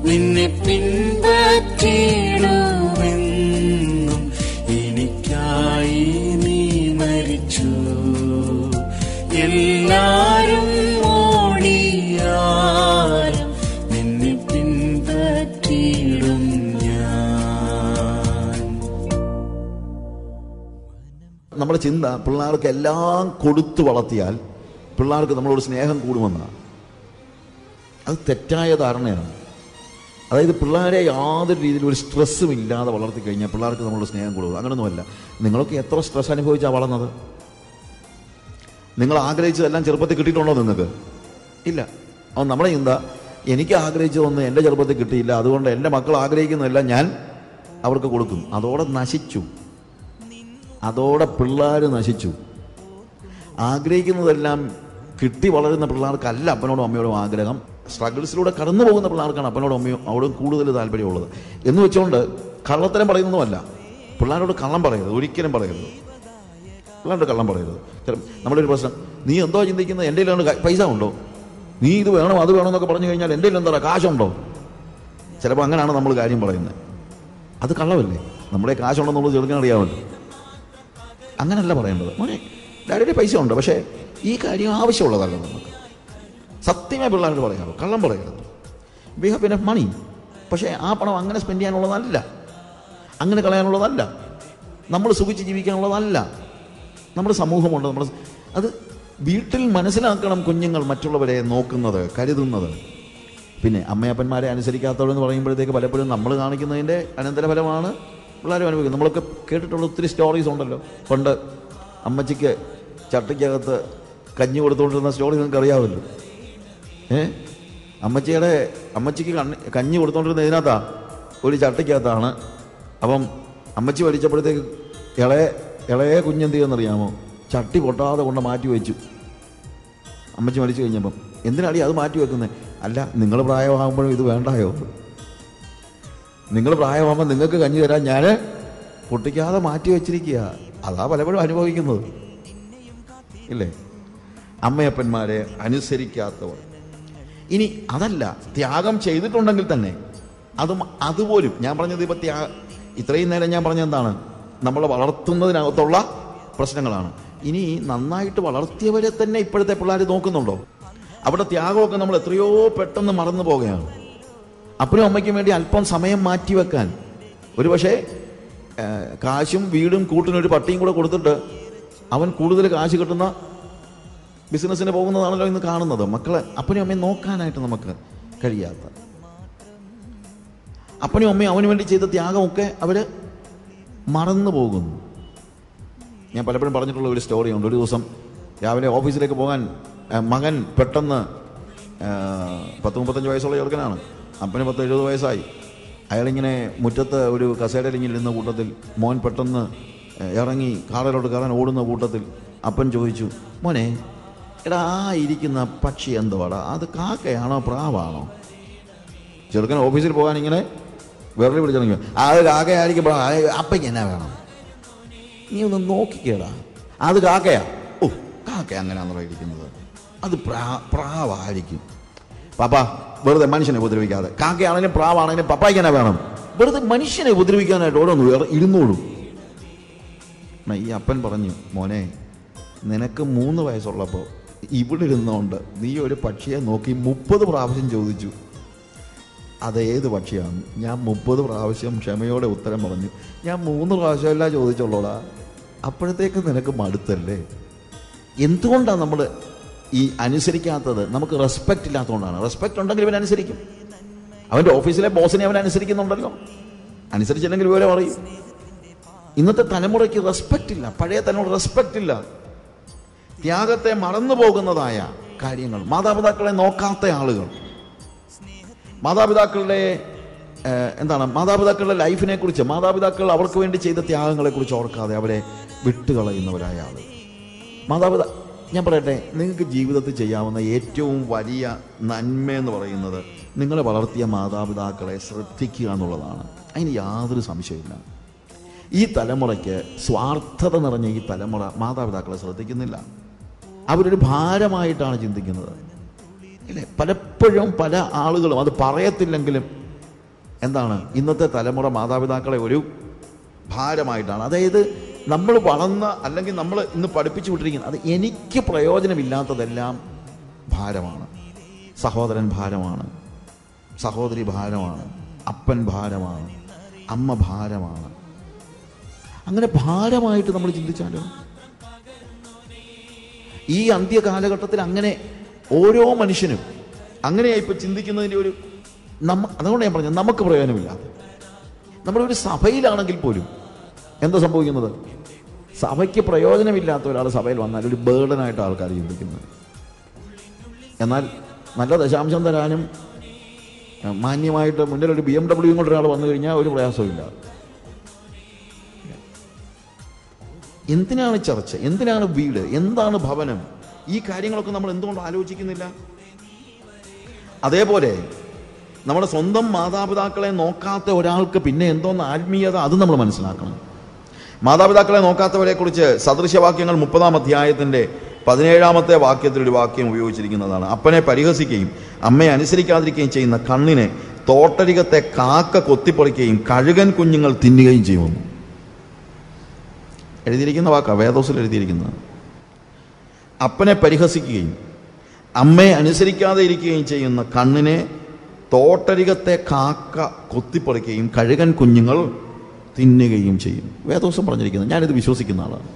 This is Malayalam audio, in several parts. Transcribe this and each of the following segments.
നിന്നെ പിൻപറ്റിടുമെന്നും എനിക്കായി നീ മരിച്ചു എല്ലാരും ഓടിയാലും നിന്നെ പിൻപറ്റിയിടും ഞാൻ നമ്മുടെ ചിന്ത പിള്ളേർക്ക് എല്ലാം കൊടുത്തു വളർത്തിയാൽ പിള്ളേർക്ക് നമ്മളോട് സ്നേഹം കൂടുമെന്നാണ് അത് തെറ്റായ ധാരണയാണ് അതായത് പിള്ളേരെ യാതൊരു രീതിയിലും ഒരു സ്ട്രെസ്സും ഇല്ലാതെ വളർത്തി കഴിഞ്ഞാൽ പിള്ളേർക്ക് നമ്മളോട് സ്നേഹം കൂടുക അങ്ങനെയൊന്നുമല്ല നിങ്ങളൊക്കെ എത്ര സ്ട്രെസ് അനുഭവിച്ചാണ് വളർന്നത് നിങ്ങൾ ആഗ്രഹിച്ചതെല്ലാം ചെറുപ്പത്തിൽ കിട്ടിയിട്ടുണ്ടോ നിങ്ങൾക്ക് ഇല്ല അപ്പോൾ നമ്മുടെ ചിന്ത എനിക്ക് ആഗ്രഹിച്ചതൊന്നും എൻ്റെ ചെറുപ്പത്തിൽ കിട്ടിയില്ല അതുകൊണ്ട് എൻ്റെ മക്കൾ ആഗ്രഹിക്കുന്നതെല്ലാം ഞാൻ അവർക്ക് കൊടുക്കും അതോടെ നശിച്ചു അതോടെ പിള്ളേർ നശിച്ചു ആഗ്രഹിക്കുന്നതെല്ലാം കിട്ടി വളരുന്ന പിള്ളേർക്കല്ല അപ്പനോടും അമ്മയോടും ആഗ്രഹം സ്ട്രഗിൾസിലൂടെ കടന്നു പോകുന്ന പിള്ളേർക്കാണ് അപ്പനോടും അമ്മയും അവരോടും കൂടുതൽ താല്പര്യമുള്ളത് എന്ന് വെച്ചുകൊണ്ട് കള്ളത്തരം പറയുന്നതുമല്ല പിള്ളേരോട് കള്ളം പറയരുത് ഒരിക്കലും പറയരുത് പിള്ളേരോട് കള്ളം പറയരുത് ചില നമ്മുടെ ഒരു പ്രശ്നം നീ എന്തോ ചിന്തിക്കുന്നത് എൻ്റെ കയ്യിലാണ് ക- പൈസ ഉണ്ടോ നീ ഇത് വേണം അത് വേണം എന്നൊക്കെ പറഞ്ഞു കഴിഞ്ഞാൽ എൻ്റെ കയ്യിൽ എന്താ കാശുണ്ടോ ചിലപ്പോൾ അങ്ങനെയാണ് നമ്മൾ കാര്യം പറയുന്നത് അത് കള്ളമല്ലേ നമ്മുടെ കാശുണ്ടെന്നുള്ളത് ചെറുക്കാൻ അറിയാമല്ലോ അങ്ങനല്ല പറയേണ്ടത് മോനെ ഡാഡിയുടെ പൈസ ഉണ്ട് പക്ഷേ ഈ കാര്യം ആവശ്യമുള്ളതല്ല നമുക്ക് സത്യമേ പിള്ളേരോട് പറയാമോ കള്ളം പറയരുത് വി ഹാവ് ഇനഫ് മണി പക്ഷേ ആ പണം അങ്ങനെ സ്പെൻഡ് ചെയ്യാനുള്ളതല്ല അങ്ങനെ കളയാനുള്ളതല്ല നമ്മൾ സുഖിച്ച് ജീവിക്കാനുള്ളതല്ല നമ്മുടെ സമൂഹമുണ്ട് നമ്മുടെ അത് വീട്ടിൽ മനസ്സിലാക്കണം കുഞ്ഞുങ്ങൾ മറ്റുള്ളവരെ നോക്കുന്നത് കരുതുന്നത് പിന്നെ അമ്മയപ്പന്മാരെ അനുസരിക്കാത്തവരെന്ന് പറയുമ്പോഴത്തേക്ക് പലപ്പോഴും നമ്മൾ കാണിക്കുന്നതിൻ്റെ അനന്തരഫലമാണ് പിള്ളേരും അനുഭവിക്കുന്നത് നമ്മളൊക്കെ കേട്ടിട്ടുള്ള ഒത്തിരി സ്റ്റോറീസ് ഉണ്ടല്ലോ പണ്ട് അമ്മച്ചിക്ക് ചട്ടിക്കകത്ത് കഞ്ഞി കൊടുത്തുകൊണ്ടിരുന്ന സ്റ്റോറി നിങ്ങൾക്ക് അറിയാമല്ലോ ഏ അമ്മച്ചിയുടെ അമ്മച്ചിക്ക് കണ്ണി കഞ്ഞി കൊടുത്തുകൊണ്ടിരുന്ന ഇതിനകത്താ ഒരു ചട്ടിക്കകത്താണ് അപ്പം അമ്മച്ചി വലിച്ചപ്പോഴത്തേക്ക് ഇളയ ഇളയ കുഞ്ഞെന്ത് ചെയ്യുമെന്നറിയാമോ ചട്ടി പൊട്ടാതെ കൊണ്ട് മാറ്റി വെച്ചു അമ്മച്ചി മരിച്ചു കഴിഞ്ഞപ്പം എന്തിനാടി അത് മാറ്റി വെക്കുന്നത് അല്ല നിങ്ങൾ പ്രായമാകുമ്പോഴും ഇത് വേണ്ടായോ നിങ്ങൾ പ്രായമാകുമ്പോൾ നിങ്ങൾക്ക് കഞ്ഞി തരാൻ ഞാൻ പൊട്ടിക്കാതെ മാറ്റി വെച്ചിരിക്കുക അതാ പലപ്പോഴും അനുഭവിക്കുന്നത് ഇല്ലേ അമ്മയപ്പന്മാരെ അനുസരിക്കാത്തവർ ഇനി അതല്ല ത്യാഗം ചെയ്തിട്ടുണ്ടെങ്കിൽ തന്നെ അതും അതുപോലും ഞാൻ പറഞ്ഞത് ഇപ്പം ത്യാ ഇത്രയും നേരം ഞാൻ പറഞ്ഞത് എന്താണ് നമ്മളെ വളർത്തുന്നതിനകത്തുള്ള പ്രശ്നങ്ങളാണ് ഇനി നന്നായിട്ട് വളർത്തിയവരെ തന്നെ ഇപ്പോഴത്തെ പിള്ളേർ നോക്കുന്നുണ്ടോ അവിടെ ത്യാഗമൊക്കെ നമ്മൾ എത്രയോ പെട്ടെന്ന് മറന്നു പോകുകയാണ് അപ്പനും അമ്മയ്ക്കും വേണ്ടി അല്പം സമയം മാറ്റിവെക്കാൻ ഒരു പക്ഷേ ഏഹ്, കാശും വീടും കൂട്ടിനൊരു പട്ടിയും കൂടെ കൊടുത്തിട്ട് അവൻ കൂടുതൽ കാശ് കിട്ടുന്ന ബിസിനസ്സിന് പോകുന്നതാണല്ലോ ഇന്ന് കാണുന്നത് മക്കളെ അപ്പനും അമ്മയും നോക്കാനായിട്ട് നമുക്ക് കഴിയാത്ത അപ്പനും അമ്മയും അവന് വേണ്ടി ചെയ്ത ത്യാഗമൊക്കെ അവർ മറന്നു പോകുന്നു ഞാൻ പലപ്പോഴും പറഞ്ഞിട്ടുള്ള ഒരു സ്റ്റോറി ഉണ്ട് ഒരു ദിവസം രാവിലെ ഓഫീസിലേക്ക് പോകാൻ ആ, മകൻ പെട്ടെന്ന് ആ, പത്ത് മുപ്പത്തഞ്ച് വയസ്സുള്ള ചെറുക്കനാണ് അപ്പന് പത്ത് എഴുപത് വയസ്സായി അയാളിങ്ങനെ മുറ്റത്ത് ഒരു കസേരയിൽ ഇങ്ങനെ ഇരുന്ന കൂട്ടത്തിൽ മോൻ പെട്ടെന്ന് ആ, ഇറങ്ങി കാറിലോട്ട് കയറാൻ ഓടുന്ന കൂട്ടത്തിൽ അപ്പൻ ചോദിച്ചു മോനെ എടാ ആ ഇരിക്കുന്ന പക്ഷി എന്തുവാടാ അത് കാക്കയാണോ പ്രാവാണോ ചെറുക്കൻ ഓഫീസിൽ പോകാൻ ഇങ്ങനെ വിരളി പിടിച്ചിറങ്ങി അത് കാക്കയായിരിക്കും പ്രാ- ആ, അപ്പയ്ക്ക് എന്നാ വേണം നീ ഒന്ന് നോക്കിക്കേടാ അത് കാക്കയാ ഓ കാക്ക അങ്ങനെയാണല്ലോ ഇരിക്കുന്നത് അത് പ്രാ പ്രാവായിരിക്കും പാപ്പ വെറുതെ മനുഷ്യനെ ഉപദ്രവിക്കാതെ കാക്കയാണെങ്കിലും പ്രാവാണെങ്കിലും പപ്പായ്ക്ക് എന്നാ വേണം വെറുതെ മനുഷ്യനെ ഉപദ്രവിക്കാനായിട്ട് ഓരോന്ന് വേറെ ഇരുന്നോളൂ എന്നാ ഈ അപ്പൻ പറഞ്ഞു മോനെ നിനക്ക് മൂന്ന് വയസ്സുള്ളപ്പോൾ ഇവിടെ ഇരുന്നുകൊണ്ട് നീ ഒരു പക്ഷിയെ നോക്കി മുപ്പത് പ്രാവശ്യം ചോദിച്ചു അതേത് പക്ഷിയാണ് ഞാൻ മുപ്പത് പ്രാവശ്യം ക്ഷമയോടെ ഉത്തരം പറഞ്ഞു ഞാൻ മൂന്ന് പ്രാവശ്യമല്ല ചോദിച്ചുള്ളൂടാ അപ്പോഴത്തേക്ക് നിനക്ക് മടുത്തല്ലേ എന്തുകൊണ്ടാണ് നമ്മൾ ഈ അനുസരിക്കാത്തത് നമുക്ക് റെസ്പെക്റ്റ് ഇല്ലാത്തതുകൊണ്ടാണ് റെസ്പെക്റ്റ് ഉണ്ടെങ്കിൽ ഇവൻ അനുസരിക്കും അവൻ്റെ ഓഫീസിലെ ബോസിനെ അവൻ അനുസരിക്കുന്നുണ്ടല്ലോ അനുസരിച്ചില്ലെങ്കിൽ വിവരം അറിയും ഇന്നത്തെ തലമുറയ്ക്ക് റെസ്പെക്റ്റ് ഇല്ല പഴയ തലമുറ റെസ്പെക്റ്റ് ഇല്ല ത്യാഗത്തെ മറന്നു പോകുന്നതായ കാര്യങ്ങൾ മാതാപിതാക്കളെ നോക്കാത്ത ആളുകൾ മാതാപിതാക്കളുടെ ഏഹ്, എന്താണ് മാതാപിതാക്കളുടെ ലൈഫിനെ കുറിച്ച് മാതാപിതാക്കൾ അവർക്ക് വേണ്ടി ചെയ്ത ത്യാഗങ്ങളെ കുറിച്ച് ഓർക്കാതെ അവരെ വിട്ടുകളയുന്നവരായ ആൾ മാതാപിതാ ഞാൻ പറയട്ടെ നിങ്ങൾക്ക് ജീവിതത്തിൽ ചെയ്യാവുന്ന ഏറ്റവും വലിയ നന്മ എന്ന് പറയുന്നത് നിങ്ങളെ വളർത്തിയ മാതാപിതാക്കളെ ശ്രദ്ധിക്കുക എന്നുള്ളതാണ് അതിന് യാതൊരു സംശയമില്ല ഈ തലമുറയ്ക്ക് സ്വാർത്ഥത നിറഞ്ഞ ഈ തലമുറ മാതാപിതാക്കളെ ശ്രദ്ധിക്കുന്നില്ല അവരൊരു ഭാരമായിട്ടാണ് ചിന്തിക്കുന്നത് ഇല്ലേ പലപ്പോഴും പല ആളുകളും അത് പറയത്തില്ലെങ്കിലും എന്താണ് ഇന്നത്തെ തലമുറ മാതാപിതാക്കളെ ഒരു ഭാരമായിട്ടാണ് അതായത് നമ്മൾ വളർന്ന അല്ലെങ്കിൽ നമ്മൾ ഇന്ന് പഠിപ്പിച്ചു വിട്ടിരിക്കുന്നത് അത് എനിക്ക് പ്രയോജനമില്ലാത്തതെല്ലാം ഭാരമാണ് സഹോദരൻ ഭാരമാണ് സഹോദരി ഭാരമാണ് അപ്പൻ ഭാരമാണ് അമ്മ ഭാരമാണ് അങ്ങനെ ഭാരമായിട്ട് നമ്മൾ ചിന്തിച്ചാലോ ഈ അന്ത്യ കാലഘട്ടത്തിൽ അങ്ങനെ ഓരോ മനുഷ്യനും അങ്ങനെയായി ഇപ്പൊ ചിന്തിക്കുന്നതിന്റെ ഒരു നമ്മ അതുകൊണ്ട് ഞാൻ പറഞ്ഞത് നമുക്ക് പ്രയോജനമില്ല നമ്മുടെ ഒരു സഭയിലാണെങ്കിൽ പോലും എന്താ സംഭവിക്കുന്നത് സഭയ്ക്ക് പ്രയോജനമില്ലാത്ത ഒരാൾ സഭയിൽ വന്നാൽ ഒരു ബേർഡനായിട്ട് ആൾക്കാർ ചിന്തിക്കുന്നത് എന്നാൽ നല്ല ദശാംശം തരാനും ഏഹ്, മാന്യമായിട്ട് മുന്നിൽ ഒരു ബി എം ഡബ്ല്യു കൊണ്ട് ഒരാൾ വന്നു കഴിഞ്ഞാൽ ഒരു പ്രയാസമില്ല എന്തിനാണ് ചർച്ച എന്തിനാണ് വീട് എന്താണ് ഭവനം ഈ കാര്യങ്ങളൊക്കെ നമ്മൾ എന്തുകൊണ്ട് ആലോചിക്കുന്നില്ല അതേപോലെ നമ്മുടെ സ്വന്തം മാതാപിതാക്കളെ നോക്കാത്ത ഒരാൾക്ക് പിന്നെ എന്തോന്ന് ആത്മീയത അത് നമ്മൾ മനസ്സിലാക്കണം മാതാപിതാക്കളെ നോക്കാത്തവരെ കുറിച്ച് സദൃശവാക്യങ്ങൾ മുപ്പതാം അധ്യായത്തിന്റെ പതിനേഴാമത്തെ വാക്യത്തിൽ ഒരു വാക്യം ഉപയോഗിച്ചിരിക്കുന്നതാണ് അപ്പനെ പരിഹസിക്കുകയും അമ്മയെ അനുസരിക്കാതിരിക്കുകയും ചെയ്യുന്ന കണ്ണിനെ തോട്ടരികത്തെ കാക്ക കൊത്തിപ്പറിക്കുകയും കഴുകൻ കുഞ്ഞുങ്ങൾ തിന്നുകയും ചെയ്യുമെന്ന് എഴുതിയിരിക്കുന്ന വാക്കാ വേദോസിൽ എഴുതിയിരിക്കുന്നത് അപ്പനെ പരിഹസിക്കുകയും അമ്മയെ അനുസരിക്കാതെ ഇരിക്കുകയും ചെയ്യുന്ന കണ്ണിനെ തോട്ടരികത്തെ കാക്ക കൊത്തിപ്പറിക്കുകയും കഴുകൻ കുഞ്ഞുങ്ങൾ തിന്നുകയും ചെയ്യും വേദോസം പറഞ്ഞിരിക്കുന്നത് ഞാനിത് വിശ്വസിക്കുന്ന ആളാണ്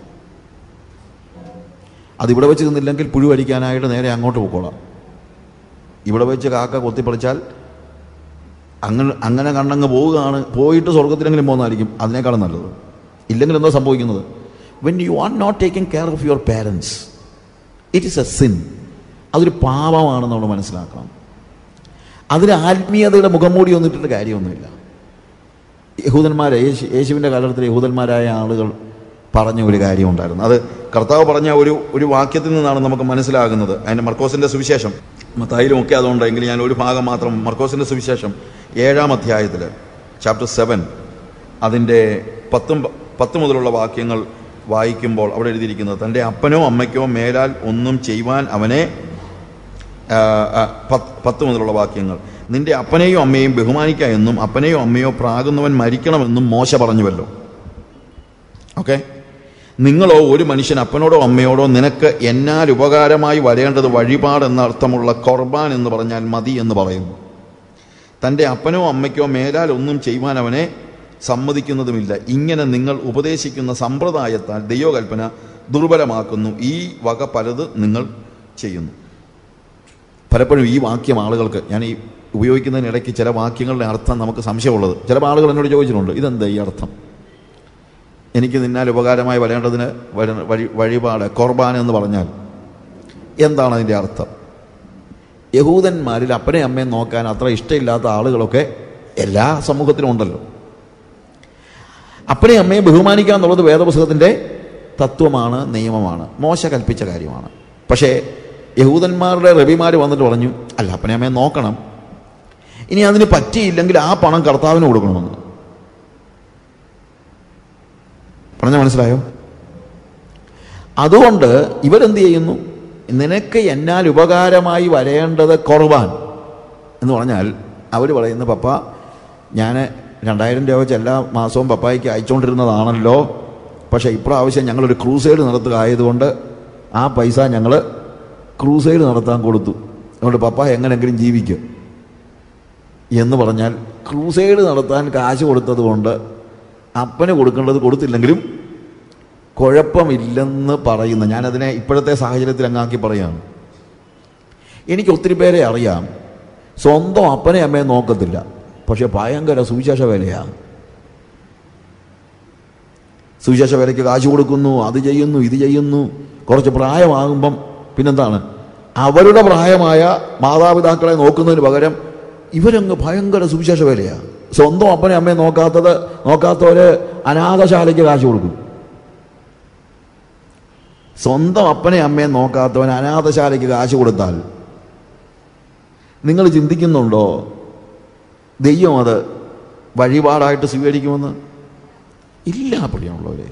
അതിവിടെ വെച്ച് നിന്നില്ലെങ്കിൽ പുഴുവരിക്കാനായിട്ട് നേരെ അങ്ങോട്ട് പോയിക്കോളാം ഇവിടെ വെച്ച് കാക്ക കൊത്തിപ്പറിച്ചാൽ അങ്ങനെ അങ്ങനെ കണ്ണങ്ങ് പോവുകയാണ് പോയിട്ട് സ്വർഗത്തിലെങ്കിലും പോകുന്നതായിരിക്കും അതിനേക്കാളും നല്ലത് ഇല്ലെങ്കിൽ എന്താ സംഭവിക്കുന്നത് when you are not taking care of your parents it is a sin അതൊരു പാപമാണെന്ന് നമ്മൾ മനസ്സിലാക്കണം അതിന് ആത്മീയതയുടെ മുഖംമൂടി ഒന്നിട്ടിട്ട് കാര്യമൊന്നുമില്ല യഹൂദന്മാരെ യേശു യേശുവിൻ്റെ കാലഘട്ടത്തിൽ യഹൂദന്മാരായ ആളുകൾ പറഞ്ഞ ഒരു കാര്യമുണ്ടായിരുന്നു അത് കർത്താവ് പറഞ്ഞ ഒരു ഒരു വാക്യത്തിൽ നിന്നാണ് നമുക്ക് മനസ്സിലാകുന്നത് അതിൻ്റെ മർക്കോസിൻ്റെ സുവിശേഷം മത്തായിലും ഒക്കെ അതുകൊണ്ടെങ്കിൽ ഞാൻ ഒരു ഭാഗം മാത്രം മർക്കോസിൻ്റെ സുവിശേഷം ഏഴാം അധ്യായത്തിൽ ചാപ്റ്റർ സെവൻ അതിൻ്റെ പത്തും പത്ത് മുതലുള്ള വാക്യങ്ങൾ വായിക്കുമ്പോൾ അവിടെ എഴുതിയിരിക്കുന്നത് തൻ്റെ അപ്പനോ അമ്മയ്ക്കോ മേലാൽ ഒന്നും ചെയ്യുവാൻ അവനെ ആ, ആ, പത്ത് പത്ത് മുതലുള്ള വാക്യങ്ങൾ നിന്റെ അപ്പനെയോ അമ്മയെയും ബഹുമാനിക്ക എന്നും അപ്പനെയോ അമ്മയോ പ്രാകുന്നവൻ മരിക്കണമെന്നും മോശ പറഞ്ഞുവല്ലോ ഓക്കെ നിങ്ങളോ ഒരു മനുഷ്യൻ അപ്പനോടോ അമ്മയോടോ നിനക്ക് എന്നാൽ ഉപകാരമായി വരേണ്ടത് വഴിപാട് എന്ന അർത്ഥമുള്ള കൊർബാൻ എന്ന് പറഞ്ഞാൽ മതി എന്ന് പറയുന്നു തൻ്റെ അപ്പനോ അമ്മയ്ക്കോ മേലാൽ ഒന്നും ചെയ്യുവാൻ അവനെ സമ്മതിക്കുന്നതുമില്ല ഇങ്ങനെ നിങ്ങൾ ഉപദേശിക്കുന്ന സമ്പ്രദായത്താൽ ദൈവകൽപ്പന ദുർബലമാക്കുന്നു ഈ വക പലത് നിങ്ങൾ ചെയ്യുന്നു പലപ്പോഴും ഈ വാക്യം ആളുകൾക്ക് ഞാൻ ഈ ഉപയോഗിക്കുന്നതിനിടയ്ക്ക് ചില വാക്യങ്ങളുടെ അർത്ഥം നമുക്ക് സംശയമുള്ളത് ചില ആളുകൾ എന്നോട് ചോദിച്ചിട്ടുണ്ട് ഇതെന്താ ഈ അർത്ഥം എനിക്ക് നിന്നാൽ ഉപകാരമായി വരേണ്ടതിന് വര- വഴി വഴിപാട് കോർബാൻ എന്ന് പറഞ്ഞാൽ എന്താണ് അതിൻ്റെ അർത്ഥം യഹൂദന്മാരിൽ അപ്പനെ അമ്മയും നോക്കാൻ അത്ര ഇഷ്ടമില്ലാത്ത ആളുകളൊക്കെ എല്ലാ സമൂഹത്തിലും ഉണ്ടല്ലോ അപ്പനെ അമ്മയെ ബഹുമാനിക്കുക എന്നുള്ളത് വേദപുസ്തകത്തിൻ്റെ തത്വമാണ് നിയമമാണ് മോശ കൽപ്പിച്ച കാര്യമാണ് പക്ഷേ യഹൂദന്മാരുടെ റബിമാർ വന്നിട്ട് പറഞ്ഞു അല്ല അപ്പനെ അമ്മയെ നോക്കണം ഇനി അതിന് പറ്റിയില്ലെങ്കിൽ ആ പണം കർത്താവിന് കൊടുക്കണമെന്ന് പറഞ്ഞ മനസ്സിലായോ അതുകൊണ്ട് ഇവരെന്ത് ചെയ്യുന്നു നിനക്ക് എന്നാൽ ഉപകാരമായി വരേണ്ടത് കുറവാൻ എന്ന് പറഞ്ഞാൽ അവർ പറയുന്നു പപ്പ ഞാൻ രണ്ടായിരം രൂപ വെച്ച് എല്ലാ മാസവും പപ്പായ്ക്ക് അയച്ചുകൊണ്ടിരുന്നതാണല്ലോ പക്ഷേ ഇപ്രാവശ്യം ഞങ്ങളൊരു ക്രൂസൈഡ് നടത്തുക ആയതുകൊണ്ട് ആ പൈസ ഞങ്ങൾ ക്രൂസൈഡ് നടത്താൻ കൊടുത്തു അതുകൊണ്ട് പപ്പ എങ്ങനെങ്കിലും ജീവിക്കും എന്ന് പറഞ്ഞാൽ ക്രൂസൈഡ് നടത്താൻ കാശ് കൊടുത്തത് കൊണ്ട് അപ്പന് കൊടുക്കേണ്ടത് കൊടുത്തില്ലെങ്കിലും കുഴപ്പമില്ലെന്ന് പറയുന്ന ഞാനതിനെ ഇപ്പോഴത്തെ സാഹചര്യത്തിൽ അങ്ങാക്കി പറയാണ് എനിക്ക് ഒത്തിരി പേരെ അറിയാം സ്വന്തം അപ്പനെ അമ്മയെ നോക്കത്തില്ല പക്ഷെ ഭയങ്കര സുവിശേഷ വേലയാണ് സുവിശേഷ വേലയ്ക്ക് കാശ് കൊടുക്കുന്നു അത് ചെയ്യുന്നു ഇത് ചെയ്യുന്നു കുറച്ച് പ്രായമാകുമ്പം പിന്നെന്താണ് അവരുടെ പ്രായമായ മാതാപിതാക്കളെ നോക്കുന്നതിന് പകരം ഇവരങ്ങ് ഭയങ്കര സുവിശേഷ വേലയാണ് സ്വന്തം അപ്പനെ അമ്മയെ നോക്കാത്തത് നോക്കാത്തവര് അനാഥശാലയ്ക്ക് കാശ് കൊടുക്കും സ്വന്തം അപ്പനെ അമ്മയെ നോക്കാത്തവൻ അനാഥശാലയ്ക്ക് കാശ് കൊടുത്താൽ നിങ്ങൾ ചിന്തിക്കുന്നുണ്ടോ ദൈവം അത് വഴിപാടായിട്ട് സ്വീകരിക്കുമെന്ന് ഇല്ല പ്രിയമുള്ളവരെ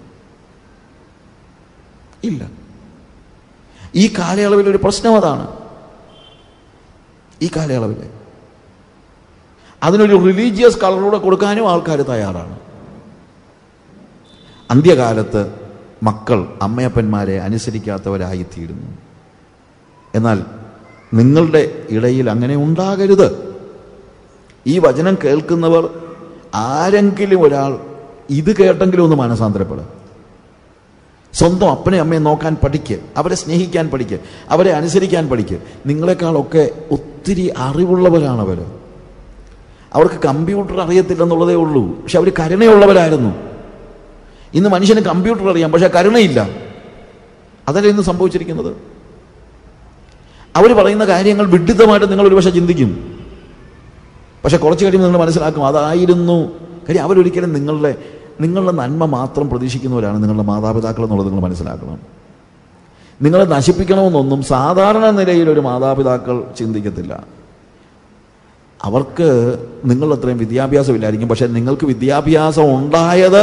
ഇല്ല ഈ കാലയളവിൽ ഒരു പ്രശ്നം അതാണ് ഈ കാലയളവിൽ അതിനൊരു റിലീജിയസ് കളറൂടെ കൊടുക്കാനും ആൾക്കാർ തയ്യാറാണ് അന്ത്യകാലത്ത് മക്കൾ അമ്മയപ്പന്മാരെ അനുസരിക്കാത്തവരായിത്തീരുന്നു എന്നാൽ നിങ്ങളുടെ ഇടയിൽ അങ്ങനെ ഉണ്ടാകരുത് ഈ വചനം കേൾക്കുന്നവർ ആരെങ്കിലും ഒരാൾ ഇത് കേട്ടെങ്കിലും ഒന്ന് മാനസാന്തരപ്പെടുക സ്വന്തം അപ്പനെ അമ്മയെ നോക്കാൻ പഠിക്ക് അവരെ സ്നേഹിക്കാൻ പഠിക്ക് അവരെ അനുസരിക്കാൻ പഠിക്ക് നിങ്ങളെക്കാളൊക്കെ ഒത്തിരി അറിവുള്ളവരാണ് അവർ അവർക്ക് കമ്പ്യൂട്ടർ അറിയത്തില്ലെന്നുള്ളതേ ഉള്ളൂ പക്ഷെ അവർ കരുണയുള്ളവരായിരുന്നു ഇന്ന് മനുഷ്യന് കമ്പ്യൂട്ടർ അറിയാം പക്ഷെ കരുണയില്ല അതല്ലേ ഇന്ന് സംഭവിച്ചിരിക്കുന്നത് അവർ പറയുന്ന കാര്യങ്ങൾ വിഡിത്തമായിട്ട് നിങ്ങൾ ഒരുപക്ഷെ ചിന്തിക്കും പക്ഷെ കുറച്ച് കഴിയുമ്പോൾ നിങ്ങൾ മനസ്സിലാക്കും അതായിരുന്നു കാര്യം അവരൊരിക്കലും നിങ്ങളുടെ നിങ്ങളുടെ നന്മ മാത്രം പ്രതീക്ഷിക്കുന്നവരാണ് നിങ്ങളുടെ മാതാപിതാക്കൾ എന്നുള്ളത് നിങ്ങൾ മനസ്സിലാക്കണം നിങ്ങളെ നശിപ്പിക്കണമെന്നൊന്നും സാധാരണ നിലയിൽ ഒരു മാതാപിതാക്കൾ ചിന്തിക്കത്തില്ല അവർക്ക് നിങ്ങളത്രയും വിദ്യാഭ്യാസമില്ലായിരിക്കും പക്ഷെ നിങ്ങൾക്ക് വിദ്യാഭ്യാസം ഉണ്ടായത്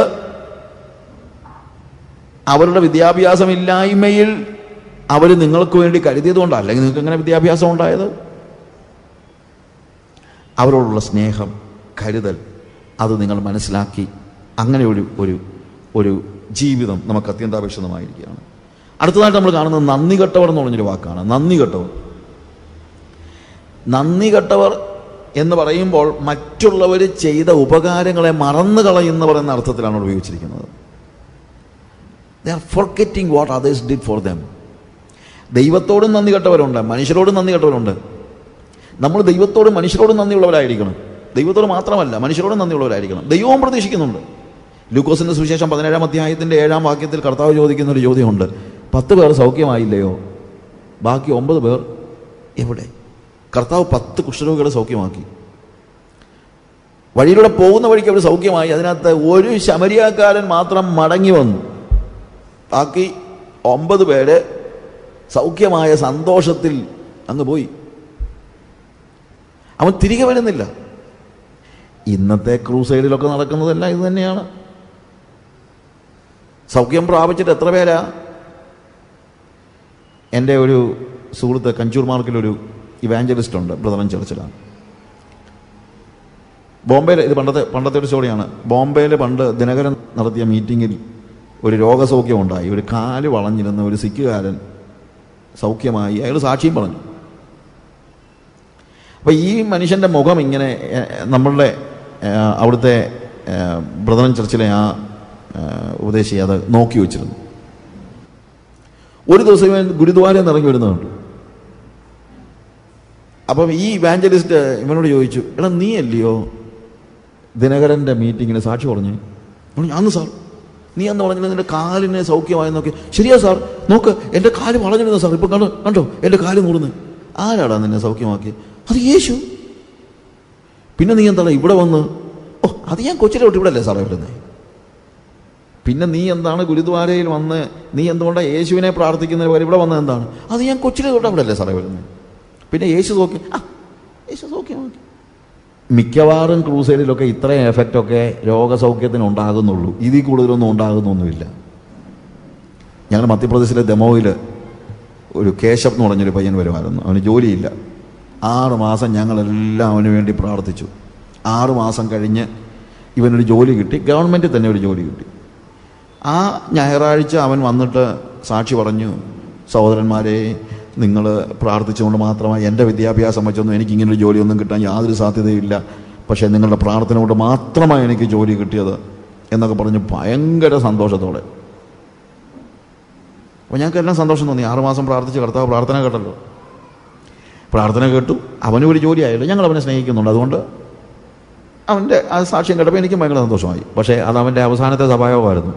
അവരുടെ വിദ്യാഭ്യാസമില്ലായ്മയിൽ അവർ നിങ്ങൾക്ക് വേണ്ടി കരുതിയതുകൊണ്ടല്ല അല്ലെങ്കിൽ നിങ്ങൾക്ക് എങ്ങനെ വിദ്യാഭ്യാസം ഉണ്ടായത് അവരോടുള്ള സ്നേഹം കരുതൽ അത് നിങ്ങൾ മനസ്സിലാക്കി അങ്ങനെ ഒരു ഒരു ഒരു ജീവിതം നമുക്ക് അത്യന്താപേക്ഷിതമായിരിക്കുകയാണ് അടുത്തതായിട്ട് നമ്മൾ കാണുന്നത് നന്ദി കെട്ടവർ എന്ന് പറഞ്ഞൊരു വാക്കാണ് നന്ദി കെട്ടവർ നന്ദി കെട്ടവർ എന്ന് പറയുമ്പോൾ മറ്റുള്ളവർ ചെയ്ത ഉപകാരങ്ങളെ മറന്നു കളയുന്നവർ എന്ന അർത്ഥത്തിലാണ് അവിടെ ഉപയോഗിച്ചിരിക്കുന്നത് they are forgetting what others did for them ദൈവത്തോടും നന്ദി കെട്ടവരുണ്ട് മനുഷ്യരോടും നന്ദി കെട്ടവരുണ്ട് നമ്മൾ ദൈവത്തോടും മനുഷ്യരോടും നന്ദിയുള്ളവരായിരിക്കണം ദൈവത്തോട് മാത്രമല്ല മനുഷ്യരോടും നന്ദിയുള്ളവരായിരിക്കണം ദൈവവും പ്രതീക്ഷിക്കുന്നുണ്ട് ലൂക്കോസിന്റെ സുവിശേഷം പതിനേഴാം അധ്യായത്തിന്റെ ഏഴാം വാക്യത്തിൽ കർത്താവ് ചോദിക്കുന്ന ഒരു ചോദ്യമുണ്ട് പത്ത് പേർ സൗഖ്യമായില്ലയോ ബാക്കി ഒമ്പത് പേർ എവിടെ കർത്താവ് പത്ത് കുഷ്ഠരോഗികളെ സൗഖ്യമാക്കി വഴിയിലൂടെ പോകുന്ന വഴിക്ക് അവർ സൗഖ്യമായി അതിനകത്ത് ഒരു ശമരിയാക്കാരൻ മാത്രം മടങ്ങി വന്നു ബാക്കി ഒമ്പത് പേര് സൗഖ്യമായ സന്തോഷത്തിൽ അങ്ങ് പോയി അവൻ തിരികെ വരുന്നില്ല ഇന്നത്തെ ക്രൂസൈഡിലൊക്കെ നടക്കുന്നതെല്ലാം ഇത് തന്നെയാണ് സൗഖ്യം പ്രാപിച്ചിട്ട് എത്ര പേരാ എൻ്റെ ഒരു സുഹൃത്ത് കഞ്ചൂർ മാർക്കിലൊരു ഇവാഞ്ചലിസ്റ്റ് ഉണ്ട് ബ്രദറൻ ചർച്ചിലാണ് ബോംബെയിൽ ഇത് പണ്ടത്തെ പണ്ടത്തെ ഒരു സ്റ്റോറിയാണ് ബോംബെയിൽ പണ്ട് ദിനകരൻ നടത്തിയ മീറ്റിങ്ങിൽ ഒരു രോഗസൗഖ്യം ഉണ്ടായി ഒരു കാല് വളഞ്ഞിരുന്ന ഒരു സിക്കുകാരൻ സൗഖ്യമായി അയാൾ സാക്ഷിയും പറഞ്ഞു അപ്പോൾ ഈ മനുഷ്യൻ്റെ മുഖം ഇങ്ങനെ ഏഹ്, നമ്മളുടെ ഏഹ്, അവിടുത്തെ ഏഹ്, ബ്രദറൻ ചർച്ചിലെ ആ ഏഹ്, ഉപദേശി അത് നോക്കി വെച്ചിരുന്നു ഒരു ദിവസം ഇവൻ ഗുരുദ്വാരയിൽ ഇറങ്ങി വരുന്നത് കണ്ടു അപ്പം ഈ ഇവാഞ്ചലിസ്റ്റ് ഇവനോട് ചോദിച്ചു എടാ നീ അല്ലയോ ദിനകരൻ്റെ മീറ്റിങ്ങിന് സാക്ഷി പറഞ്ഞു അവൻ, ഞാന്ന് സാർ നീ അന്ന് പറഞ്ഞില്ല നിന്റെ കാലിന് സൗഖ്യമായി നോക്കി ശരിയാ സാർ നോക്ക് എൻ്റെ കാല് വളഞ്ഞിരുന്നു സാർ ഇപ്പം കണ്ടോ കണ്ടോ എൻ്റെ കാല് നൂറുന്ന് ആരാടാ നിന്നെ സൗഖ്യമാക്കി അത് യേശു പിന്നെ നീ എന്താണ് ഇവിടെ വന്ന് ഓ അത് ഞാൻ കൊച്ചിലെ തൊട്ട് ഇവിടെ അല്ലേ സാറേ വരുന്നത് പിന്നെ നീ എന്താണ് ഗുരുദ്വാരയിൽ വന്ന് നീ എന്തുകൊണ്ടാണ് യേശുവിനെ പ്രാർത്ഥിക്കുന്നതിന് പകരം ഇവിടെ വന്നത് എന്താണ് അത് ഞാൻ കൊച്ചിലെ തൊട്ട് അവിടെ അല്ലേ സാറേ വരുന്നത് പിന്നെ യേശു സൗഖ്യം ആ യേശു സൗഖ്യമാക്കി മിക്കവാറും ക്രൂസൈഡിലൊക്കെ ഇത്രയും എഫക്റ്റൊക്കെ രോഗസൗഖ്യത്തിന് ഉണ്ടാകുന്നുള്ളൂ ഇതിൽ കൂടുതലൊന്നും ഉണ്ടാകുന്നൊന്നുമില്ല ഞങ്ങൾ മധ്യപ്രദേശിലെ ദമോയിൽ ഒരു കേശവ് എന്ന് പറഞ്ഞൊരു പയ്യൻ വരുമായിരുന്നു അവന് ജോലിയില്ല ആറ് മാസം ഞങ്ങളെല്ലാം അവന് വേണ്ടി പ്രാർത്ഥിച്ചു ആറ് മാസം കഴിഞ്ഞ് ഇവനൊരു ജോലി കിട്ടി ഗവൺമെൻറ്റിൽ തന്നെ ഒരു ജോലി കിട്ടി ആ ഞായറാഴ്ച അവൻ വന്നിട്ട് സാക്ഷി പറഞ്ഞു സഹോദരന്മാരെ നിങ്ങൾ പ്രാർത്ഥിച്ചുകൊണ്ട് മാത്രമായി എൻ്റെ വിദ്യാഭ്യാസം വെച്ചൊന്നും എനിക്ക് ഇങ്ങനൊരു ജോലിയൊന്നും കിട്ടാൻ യാതൊരു സാധ്യതയില്ല പക്ഷേ നിങ്ങളുടെ പ്രാർത്ഥന കൊണ്ട് മാത്രമാണ് എനിക്ക് ജോലി കിട്ടിയത് എന്നൊക്കെ പറഞ്ഞ് ഭയങ്കര സന്തോഷത്തോടെ അപ്പോൾ ഞങ്ങൾക്ക് എല്ലാം സന്തോഷം തോന്നി ആറുമാസം പ്രാർത്ഥിച്ച് കർത്താവ് പ്രാർത്ഥന കേട്ടല്ലോ പ്രാർത്ഥന കേട്ടു അവനും ഒരു ജോലി ആയല്ലോ ഞങ്ങൾ അവനെ സ്നേഹിക്കുന്നുണ്ട് അതുകൊണ്ട് അവൻ്റെ ആ സാക്ഷ്യം കേട്ടപ്പോൾ എനിക്കും ഭയങ്കര സന്തോഷമായി പക്ഷേ അത് അവൻ്റെ അവസാനത്തെ സഭായോഗമായിരുന്നു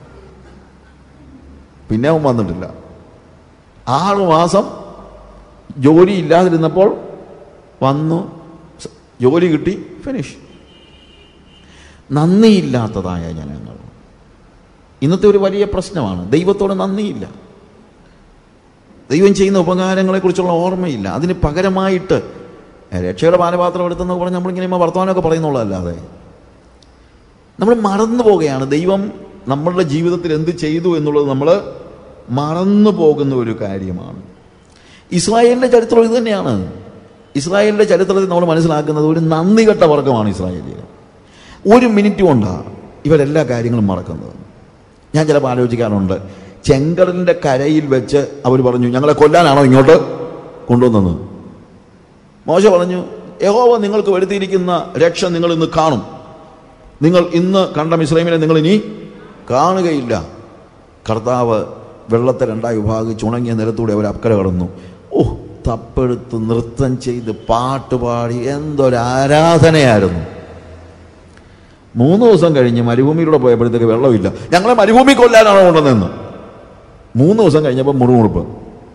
പിന്നെ അവൻ വന്നിട്ടില്ല ആറ് മാസം ജോലി ഇല്ലാതിരുന്നപ്പോൾ വന്നു സ- ജോലി കിട്ടി ഫിനിഷ് നന്ദിയില്ലാത്തതായ ജനങ്ങൾ ഇന്നത്തെ ഒരു വലിയ പ്രശ്നമാണ് ദൈവത്തോട് നന്ദിയില്ല ദൈവം ചെയ്യുന്ന ഉപകാരങ്ങളെക്കുറിച്ചുള്ള ഓർമ്മയില്ല അതിന് പകരമായിട്ട് രക്ഷയുടെ പാനപാത്രം എടുത്തെന്ന് പറഞ്ഞ് നമ്മളിങ്ങനെ ഇമ്മ വർത്തമാനമൊക്കെ പറയുന്നുള്ളതല്ലാതെ നമ്മൾ മറന്നു പോകുകയാണ് ദൈവം നമ്മളുടെ ജീവിതത്തിൽ എന്ത് ചെയ്തു എന്നുള്ളത് നമ്മൾ മറന്നു പോകുന്ന ഒരു കാര്യമാണ് ഇസ്രായേലിൻ്റെ ചരിത്രം ഇത് തന്നെയാണ് ഇസ്രായേലിന്റെ ചരിത്രത്തിൽ നമ്മൾ മനസ്സിലാക്കുന്നത് ഒരു നന്ദി കെട്ട വർഗമാണ് ഇസ്രായേലിയർ ഒരു മിനിറ്റ് കൊണ്ടാണ് ഇവരെല്ലാ കാര്യങ്ങളും മറക്കുന്നത് ഞാൻ ചിലപ്പോൾ ആലോചിക്കാറുണ്ട് ചെങ്കടലിന്റെ കരയിൽ വെച്ച് അവർ പറഞ്ഞു ഞങ്ങളെ കൊല്ലാനാണോ ഇങ്ങോട്ട് കൊണ്ടുവന്നത് മോശ പറഞ്ഞു യഹോവ നിങ്ങൾക്ക് വരുത്തിയിരിക്കുന്ന രക്ഷ നിങ്ങൾ ഇന്ന് കാണും നിങ്ങൾ ഇന്ന് കണ്ട മിസ്രൈമിനെ നിങ്ങൾ ഇനി കാണുകയില്ല കർത്താവ് വെള്ളത്തെ രണ്ടായി വിഭാഗിച്ച് ഉണങ്ങിയ നിലത്തൂടെ അവർ അക്കരെ കടന്നു ഓ തപ്പെടുത്ത് നൃത്തം ചെയ്ത് പാട്ട് പാടി എന്തൊരു ആരാധനയായിരുന്നു മൂന്ന് ദിവസം കഴിഞ്ഞ് മരുഭൂമിയിലൂടെ പോയപ്പോഴത്തേക്ക് വെള്ളമില്ല ഞങ്ങളെ മരുഭൂമി കൊല്ലാനാണോ കൊണ്ടുവന്നെന്ന് മൂന്ന് ദിവസം കഴിഞ്ഞപ്പോൾ മുറുമുറുപ്പ്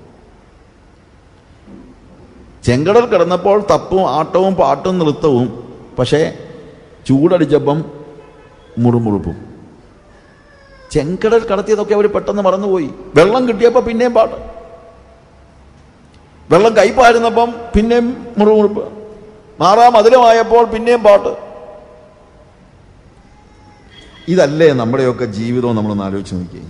ചെങ്കടൽ കിടന്നപ്പോൾ തപ്പും ആട്ടവും പാട്ടും നൃത്തവും പക്ഷേ ചൂടടിച്ചപ്പം മുറുമുറുപ്പും ചെങ്കടൽ കടത്തിയതൊക്കെ അവർ പെട്ടെന്ന് മറന്നുപോയി വെള്ളം കിട്ടിയപ്പോൾ പിന്നെയും പാട്ട് വെള്ളം കൈപ്പായിരുന്നപ്പം പിന്നെയും മുറുമുറുപ്പ് മാറാം മധുരമായപ്പോൾ പിന്നെയും പാട്ട് ഇതല്ലേ നമ്മുടെയൊക്കെ ജീവിതവും നമ്മളൊന്ന് ആലോചിച്ച് നോക്കിയേ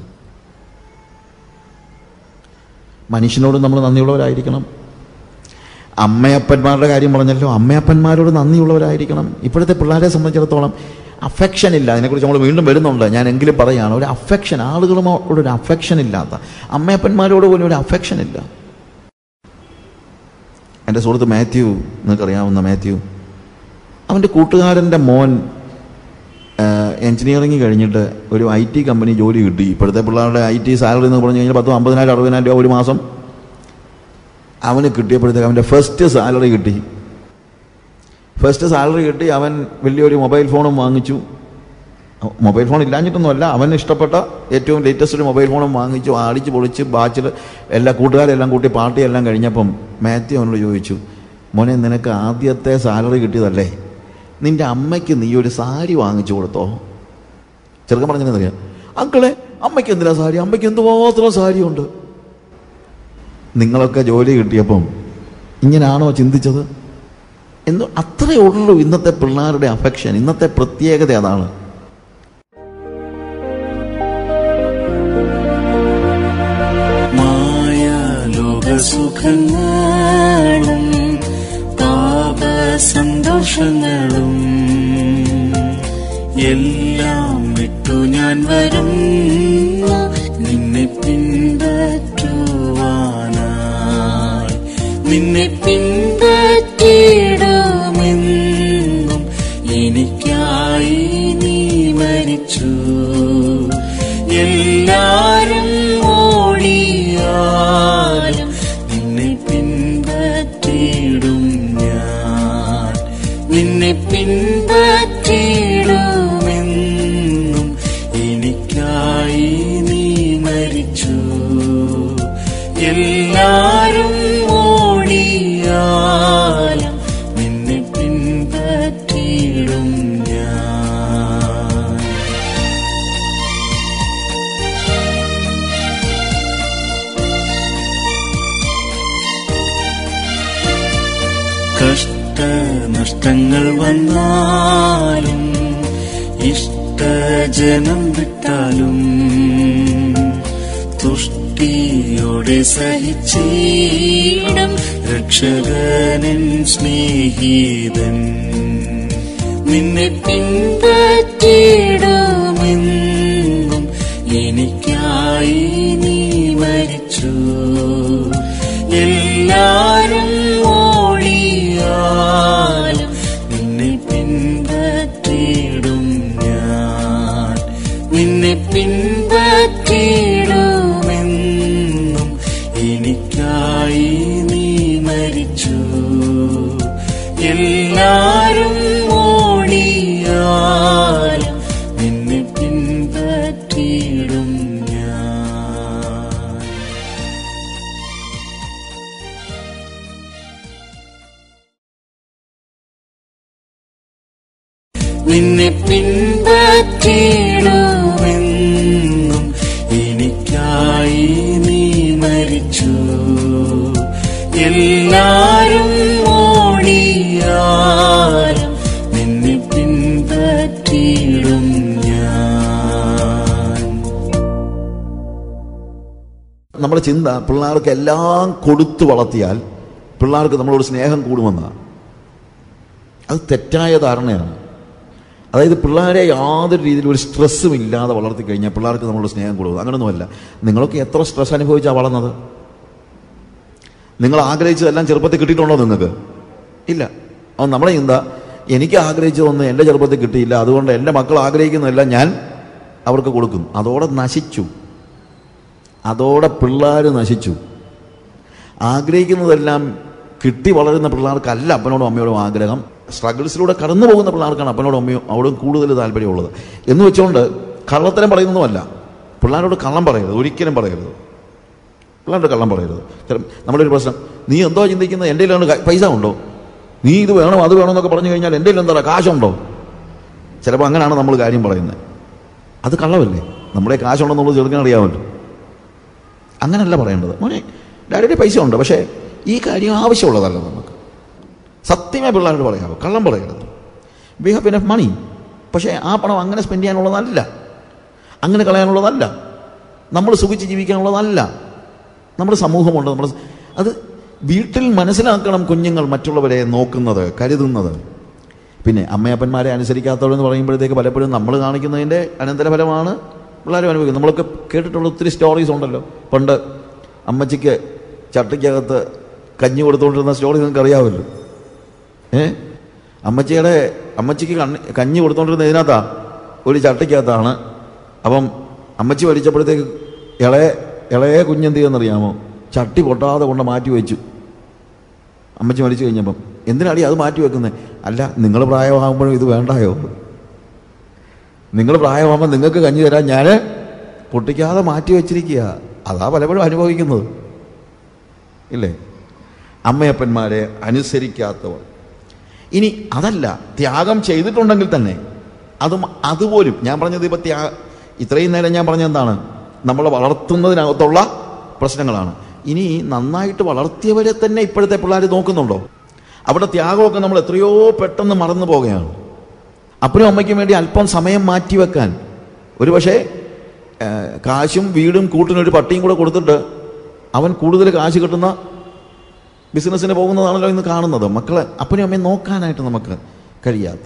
മനുഷ്യനോട് നമ്മൾ നന്ദിയുള്ളവരായിരിക്കണം അമ്മയപ്പന്മാരുടെ കാര്യം പറഞ്ഞല്ലോ അമ്മയപ്പന്മാരോട് നന്ദിയുള്ളവരായിരിക്കണം ഇപ്പോഴത്തെ പിള്ളേരെ സംബന്ധിച്ചിടത്തോളം അഫെക്ഷൻ ഇല്ല അതിനെക്കുറിച്ച് നമ്മൾ വീണ്ടും വരുന്നുണ്ട് ഞാൻ എങ്കിലും പറയുകയാണ് ഒരു അഫെക്ഷൻ ആളുകളോട് ഒരു അഫെക്ഷൻ ഇല്ലാത്ത അമ്മയപ്പന്മാരോട് പോലും ഒരു അഫെക്ഷൻ ഇല്ല എൻ്റെ സുഹൃത്ത് മാത്യു നിങ്ങൾക്കറിയാവുന്ന മാത്യു അവൻ്റെ കൂട്ടുകാരൻ്റെ മോൻ എഞ്ചിനീയറിംഗ് കഴിഞ്ഞിട്ട് ഒരു ഐ ടി കമ്പനി ജോലി കിട്ടി ഇപ്പോഴത്തെ പിള്ളേരുടെ ഐ ടി സാലറി എന്ന് പറഞ്ഞു കഴിഞ്ഞാൽ പത്തും അമ്പതിനായിരം അറുപതിനായിരം രൂപ ഒരു മാസം അവന് കിട്ടിയപ്പോഴത്തേക്ക് അവൻ്റെ ഫസ്റ്റ് സാലറി കിട്ടി ഫസ്റ്റ് സാലറി കിട്ടി അവൻ വലിയൊരു മൊബൈൽ ഫോണും വാങ്ങിച്ചു മൊബൈൽ ഫോൺ ഇല്ലാഞ്ഞിട്ടൊന്നുമല്ല അവന് ഇഷ്ടപ്പെട്ട ഏറ്റവും ലേറ്റസ്റ്റ് ഒരു മൊബൈൽ ഫോണും വാങ്ങിച്ചു അടിച്ച് പൊളിച്ച് ബാച്ചിൽ എല്ലാ കൂട്ടുകാരെല്ലാം കൂട്ടി പാർട്ടിയെല്ലാം കഴിഞ്ഞപ്പം മാത്യു അവനോട് ചോദിച്ചു മോനെ നിനക്ക് ആദ്യത്തെ സാലറി കിട്ടിയതല്ലേ നിന്റെ അമ്മയ്ക്ക് നീ ഒരു സാരി വാങ്ങിച്ചു കൊടുത്തോ ചെറുക്കൻ പറഞ്ഞെന്നറിയാം അങ്കളെ അമ്മയ്ക്ക് എന്തിനാ സാരി അമ്മയ്ക്ക് എന്തുമാത്രം സാരിയുണ്ട് നിങ്ങളൊക്കെ ജോലി കിട്ടിയപ്പം ഇങ്ങനാണോ ചിന്തിച്ചത് എന്ന് അത്രയേ ഉള്ളൂ ഇന്നത്തെ പിള്ളേരുടെ അഫെക്ഷൻ ഇന്നത്തെ പ്രത്യേകത അതാണ് മായ ലോകസുഖങ്ങളും പാപ സന്തോഷങ്ങളും എല്ലാം വിട്ടു ഞാൻ വരും നിന്നെ പിൻപറ്റുവാനായി നിന്നെ പിൻപറ്റിയിടുമെന്നും എനിക്കായി നീ മരിച്ചു എല്ലാരും ഓടിയാലും നിന്നെ പിൻപറ്റിയിടും ഞാൻ നിന്നെ പിൻപറ്റിയിടുമെന്നും എനിക്കായി നീ മരിച്ചു എല്ലാരും ഓടിയാലും നിന്നെ പിൻപറ്റിയിടും ഞാൻ കഷ്ടനഷ്ടങ്ങൾ വന്നാലും ഇഷ്ടജനം വിട്ടാലും തുഷ്ടിയോടെ സഹിച്ചീടം രക്ഷകനൻ സ്നേഹിതൻ നിന്നെ പിൻപറ്റിയിടുമെന്നും എനിക്കായി നീ മരിച്ചു എല്ലാരും ഓടിയാലും നിന്നെ പിൻപറ്റിയിടും ഞാൻ നിന്നെ പിൻപറ്റിയിടുമെന്നും എനിക്കായി നീ മരിച്ചു എല്ലാരും ഓടിയാലും നിന്നെ പിൻപറ്റിയിടും ഞാൻ നിന്നെ പിൻപറ്റിയിടുമെന്നും എനിക്കായി നീ മരിച്ചു എല്ലാരും ഓടിയാലും നിന്നെ പിൻപറ്റിയിടും ഞാൻ നമ്മുടെ ചിന്ത പിള്ളേർക്ക് എല്ലാം കൊടുത്തു വളർത്തിയാൽ പിള്ളേർക്ക് നമ്മളോട് സ്നേഹം കൂടുമെന്നാണ് അത് തെറ്റായ ധാരണയാണ് അതായത് പിള്ളേരെ യാതൊരു രീതിയിലും ഒരു സ്ട്രെസ്സും ഇല്ലാതെ വളർത്തി കഴിഞ്ഞാൽ പിള്ളേർക്ക് നമ്മളോട് സ്നേഹം കൂടും അങ്ങനെയൊന്നുമല്ല നിങ്ങളൊക്കെ എത്ര സ്ട്രെസ് അനുഭവിച്ചാണ് വളർന്നത് നിങ്ങൾ ആഗ്രഹിച്ചതെല്ലാം ചെറുപ്പത്തിൽ കിട്ടിയിട്ടുണ്ടോ നിങ്ങൾക്ക് ഇല്ല അപ്പം നമ്മളെ എന്താ എനിക്ക് ആഗ്രഹിച്ചതൊന്നും എൻ്റെ ചെറുപ്പത്തിൽ കിട്ടിയില്ല അതുകൊണ്ട് എൻ്റെ മക്കൾ ആഗ്രഹിക്കുന്നതെല്ലാം ഞാൻ അവർക്ക് കൊടുക്കുന്നു അതോടെ നശിച്ചു അതോടെ പിള്ളേർ നശിച്ചു ആഗ്രഹിക്കുന്നതെല്ലാം കിട്ടി വളരുന്ന പിള്ളേർക്കല്ല അപ്പനോടും അമ്മയോടും ആഗ്രഹം സ്ട്രഗിൾസിലൂടെ കടന്നു പോകുന്ന പിള്ളേർക്കാണ് അപ്പനോടും അമ്മയും അവരോടും കൂടുതൽ താല്പര്യമുള്ളത് എന്ന് വെച്ചുകൊണ്ട് കള്ളത്തരം പറയുന്നതുമല്ല പിള്ളേരോട് കള്ളം പറയരുത് ഒരിക്കലും പറയരുത് പിള്ളേരുടെ കള്ളം പറയരുത് ചില നമ്മുടെ ഒരു പ്രശ്നം നീ എന്തോ ചിന്തിക്കുന്നത് എൻ്റെ കയ്യിലാണ് ക- പൈസ ഉണ്ടോ നീ ഇത് വേണം അത് വേണം എന്നൊക്കെ പറഞ്ഞു കഴിഞ്ഞാൽ എൻ്റെ എന്താ കാശുണ്ടോ ചിലപ്പോൾ അങ്ങനെയാണ് നമ്മൾ കാര്യം പറയുന്നത് അത് കള്ളമല്ലേ നമ്മുടെ കാശുണ്ടെന്നുള്ളത് ചെറുക്കാൻ അറിയാമല്ലോ അങ്ങനല്ല പറയേണ്ടത് മോനെ ഡാഡിയുടെ പൈസ ഉണ്ട് പക്ഷേ ഈ കാര്യം ആവശ്യമുള്ളതല്ല നമുക്ക് സത്യമേ പിള്ളേരോട് പറയാവൂ കള്ളം പറയരുത് വി ഹാവ് ഇനഫ് മണി പക്ഷേ ആ പണം അങ്ങനെ സ്പെൻഡ് ചെയ്യാനുള്ളതല്ല അങ്ങനെ കളയാനുള്ളതല്ല നമ്മൾ സുഖിച്ച് ജീവിക്കാനുള്ളതല്ല നമ്മുടെ സമൂഹമുണ്ട് നമ്മുടെ അത് വീട്ടിൽ മനസ്സിലാക്കണം കുഞ്ഞുങ്ങൾ മറ്റുള്ളവരെ നോക്കുന്നത് കരുതുന്നത് പിന്നെ അമ്മയപ്പന്മാരെ അനുസരിക്കാത്തവരെന്ന് പറയുമ്പോഴത്തേക്ക് പലപ്പോഴും നമ്മൾ കാണിക്കുന്നതിൻ്റെ അനന്തരഫലമാണ് പിള്ളേരും അനുഭവിക്കുന്നത് നമ്മളൊക്കെ കേട്ടിട്ടുള്ള ഒത്തിരി സ്റ്റോറീസ് ഉണ്ടല്ലോ പണ്ട് അമ്മച്ചിക്ക് ചട്ടിക്കകത്ത് കഞ്ഞി കൊടുത്തുകൊണ്ടിരുന്ന സ്റ്റോറി നിങ്ങൾക്ക് അറിയാമല്ലോ ഏ അമ്മച്ചിയുടെ അമ്മച്ചിക്ക് കണ്ണി കഞ്ഞി കൊടുത്തോണ്ടിരുന്ന ഇതിനകത്താ ഒരു ചട്ടിക്കകത്താണ് അപ്പം അമ്മച്ചി വലിച്ചപ്പോഴത്തേക്ക് ഇളയ ഇളയ കുഞ്ഞെന്ത് ചെയ്യുമെന്നറിയാമോ ചട്ടി പൊട്ടാതെ കൊണ്ട് മാറ്റി വെച്ചു അമ്മച്ചി മരിച്ചു കഴിഞ്ഞപ്പം എന്തിനാടി അത് മാറ്റി വെക്കുന്നത് അല്ല നിങ്ങൾ പ്രായമാകുമ്പോഴും ഇത് വേണ്ടായോ നിങ്ങൾ പ്രായമാകുമ്പോൾ നിങ്ങൾക്ക് കഞ്ഞി തരാൻ ഞാൻ പൊട്ടിക്കാതെ മാറ്റി വെച്ചിരിക്കുക അതാ പലപ്പോഴും അനുഭവിക്കുന്നത് ഇല്ലേ അമ്മയപ്പന്മാരെ അനുസരിക്കാത്തവർ ഇനി അതല്ല ത്യാഗം ചെയ്തിട്ടുണ്ടെങ്കിൽ തന്നെ അതും അതുപോലും ഞാൻ പറഞ്ഞത് ഇപ്പം ത്യാ ഇത്രയും നേരം ഞാൻ പറഞ്ഞത് എന്താണ് നമ്മളെ വളർത്തുന്നതിനകത്തുള്ള പ്രശ്നങ്ങളാണ് ഇനി നന്നായിട്ട് വളർത്തിയവരെ തന്നെ ഇപ്പോഴത്തെ പിള്ളേർ നോക്കുന്നുണ്ടോ അവിടെ ത്യാഗമൊക്കെ നമ്മൾ എത്രയോ പെട്ടെന്ന് മറന്നു പോവുകയാണ് അപ്പനും അമ്മയ്ക്കും വേണ്ടി അല്പം സമയം മാറ്റിവെക്കാൻ ഒരു പക്ഷേ ഏഹ്, കാശും വീടും കൂട്ടിനൊരു പട്ടിയും കൂടെ കൊടുത്തിട്ട് അവൻ കൂടുതൽ കാശ് കിട്ടുന്ന ബിസിനസ്സിന് പോകുന്നതാണല്ലോ ഇന്ന് കാണുന്നത് മക്കളെ അപ്പനും അമ്മയും നോക്കാനായിട്ട് നമുക്ക് കഴിയാത്ത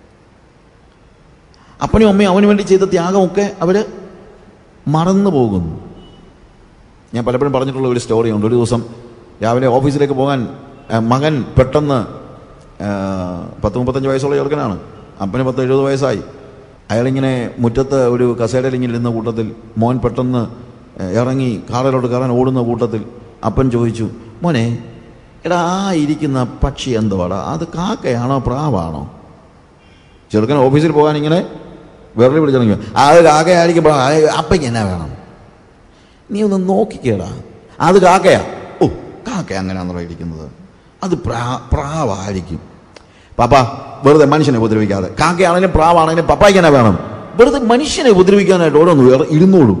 അപ്പനും അമ്മയും അവന് വേണ്ടി ചെയ്ത ത്യാഗമൊക്കെ അവർ മറന്നു പോകുന്നു ഞാൻ പലപ്പോഴും പറഞ്ഞിട്ടുള്ള ഒരു സ്റ്റോറി ഉണ്ട് ഒരു ദിവസം രാവിലെ ഓഫീസിലേക്ക് പോകാൻ ആ, മകൻ പെട്ടെന്ന് ആ, പത്ത് മുപ്പത്തഞ്ച് വയസ്സുള്ള ചെറുക്കനാണ് അപ്പന് പത്ത് എഴുപത് വയസ്സായി അയാളിങ്ങനെ മുറ്റത്ത് ഒരു കസേരയിൽ ഇങ്ങനെ ഇരുന്ന കൂട്ടത്തിൽ മോൻ പെട്ടെന്ന് ആ, ഇറങ്ങി കാറിലോട്ട് കയറാൻ ഓടുന്ന കൂട്ടത്തിൽ അപ്പൻ ചോദിച്ചു മോനെ എടാ ആ ഇരിക്കുന്ന പക്ഷി എന്തുവാടാ അത് കാക്കയാണോ പ്രാവാണോ ചെറുക്കൻ ഓഫീസിൽ പോകാൻ ഇങ്ങനെ വിരളി പിടിച്ചിറങ്ങി അത് കാക്കയായിരിക്കും അപ്പയ്ക്ക് എന്നാ വേണം നീ ഒന്ന് നോക്കിക്കേടാ അത് കാക്കയാ ഓ കാക്ക അങ്ങനെയാണല്ലോ ഇരിക്കുന്നത് അത് പ്രാ പ്രാവായിരിക്കും പാപ്പ വെറുതെ മനുഷ്യനെ ഉപദ്രവിക്കാതെ കാക്കയാണെങ്കിലും പ്രാവാണെങ്കിലും പപ്പായ്ക്ക് എന്നാ വേണം വെറുതെ മനുഷ്യനെ ഉപദ്രവിക്കാനായിട്ട് ഓരോന്ന് വേറെ ഇരുന്നോളൂ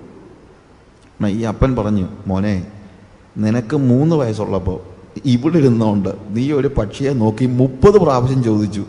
എന്നാ ഈ അപ്പൻ പറഞ്ഞു മോനെ നിനക്ക് മൂന്ന് വയസ്സുള്ളപ്പോൾ ഇവിടെ ഇരുന്നുകൊണ്ട് നീ ഒരു പക്ഷിയെ നോക്കി മുപ്പത് പ്രാവശ്യം ചോദിച്ചു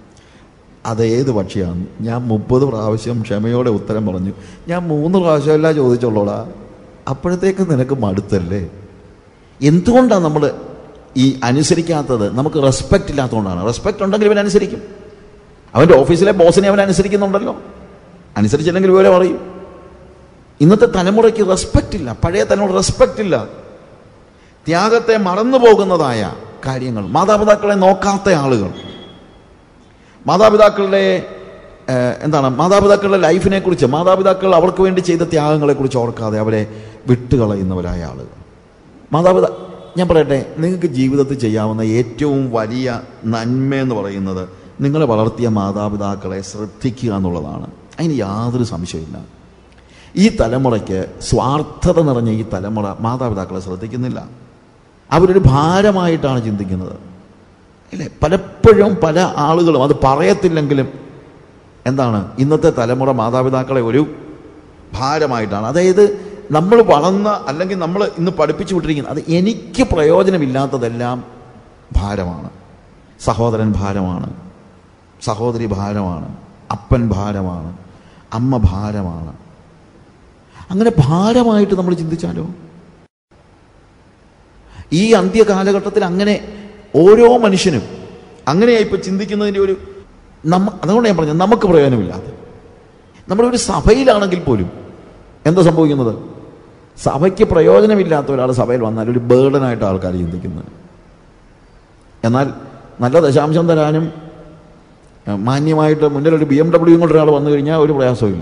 അതേത് പക്ഷിയാണ് ഞാൻ മുപ്പത് പ്രാവശ്യം ക്ഷമയോടെ ഉത്തരം പറഞ്ഞു ഞാൻ മൂന്ന് പ്രാവശ്യമല്ല ചോദിച്ചുള്ളൂടാ അപ്പോഴത്തേക്ക് നിനക്ക് മടുത്തല്ലേ എന്തുകൊണ്ടാണ് നമ്മൾ ഈ അനുസരിക്കാത്തത് നമുക്ക് റെസ്പെക്റ്റ് ഇല്ലാത്തതുകൊണ്ടാണ് റെസ്പെക്റ്റ് ഉണ്ടെങ്കിൽ ഇവൻ അനുസരിക്കും അവൻ്റെ ഓഫീസിലെ ബോസിനെ അവൻ അനുസരിക്കുന്നുണ്ടല്ലോ അനുസരിച്ചില്ലെങ്കിൽ വിവരം അറിയും ഇന്നത്തെ തലമുറയ്ക്ക് റെസ്പെക്റ്റ് ഇല്ല പഴയ തലമുറ റെസ്പെക്റ്റ് ഇല്ല ത്യാഗത്തെ മറന്നു പോകുന്നതായ കാര്യങ്ങൾ മാതാപിതാക്കളെ നോക്കാത്ത ആളുകൾ മാതാപിതാക്കളുടെ ഏഹ്, എന്താണ് മാതാപിതാക്കളുടെ ലൈഫിനെ കുറിച്ച് മാതാപിതാക്കൾ അവർക്ക് വേണ്ടി ചെയ്ത ത്യാഗങ്ങളെ കുറിച്ച് ഓർക്കാതെ അവരെ വിട്ടുകളയുന്നവരായ ആളുകൾ മാതാപിതാ ഞാൻ പറയട്ടെ നിങ്ങൾക്ക് ജീവിതത്തിൽ ചെയ്യാവുന്ന ഏറ്റവും വലിയ നന്മയെന്ന് പറയുന്നത് നിങ്ങളെ വളർത്തിയ മാതാപിതാക്കളെ ശ്രദ്ധിക്കുക എന്നുള്ളതാണ് അതിന് യാതൊരു സംശയമില്ല ഈ തലമുറയ്ക്ക് സ്വാർത്ഥത നിറഞ്ഞ ഈ തലമുറ മാതാപിതാക്കളെ ശ്രദ്ധിക്കുന്നില്ല അവരൊരു ഭാരമായിട്ടാണ് ചിന്തിക്കുന്നത് ഇല്ലേ പലപ്പോഴും പല ആളുകളും അത് പറയത്തില്ലെങ്കിലും എന്താണ് ഇന്നത്തെ തലമുറ മാതാപിതാക്കളെ ഒരു ഭാരമായിട്ടാണ് അതായത് നമ്മൾ വളർന്ന അല്ലെങ്കിൽ നമ്മൾ ഇന്ന് പഠിപ്പിച്ചു വിട്ടിരിക്കുന്നത് അത് എനിക്ക് പ്രയോജനമില്ലാത്തതെല്ലാം ഭാരമാണ് സഹോദരൻ ഭാരമാണ് സഹോദരി ഭാരമാണ് അപ്പൻ ഭാരമാണ് അമ്മ ഭാരമാണ് അങ്ങനെ ഭാരമായിട്ട് നമ്മൾ ചിന്തിച്ചാലോ ഈ അന്ത്യ കാലഘട്ടത്തിൽ അങ്ങനെ ഓരോ മനുഷ്യനും അങ്ങനെയായി ഇപ്പൊ ചിന്തിക്കുന്നതിന്റെ ഒരു നമ്മ അതുകൊണ്ട് ഞാൻ പറഞ്ഞത് നമുക്ക് പ്രയോജനമില്ലാതെ നമ്മുടെ ഒരു സഭയിലാണെങ്കിൽ പോലും എന്താ സംഭവിക്കുന്നത് സഭയ്ക്ക് പ്രയോജനമില്ലാത്ത ഒരാൾ സഭയിൽ വന്നാൽ ഒരു ബേർഡനായിട്ട് ആൾക്കാർ ചിന്തിക്കുന്നത് എന്നാൽ നല്ല ദശാംശം തരാനും ഏഹ്, മാന്യമായിട്ട് മുന്നിൽ ഒരു ബി എം ഡബ്ല്യു കൊണ്ട് ഒരാൾ വന്നു കഴിഞ്ഞാൽ ഒരു പ്രയാസമില്ല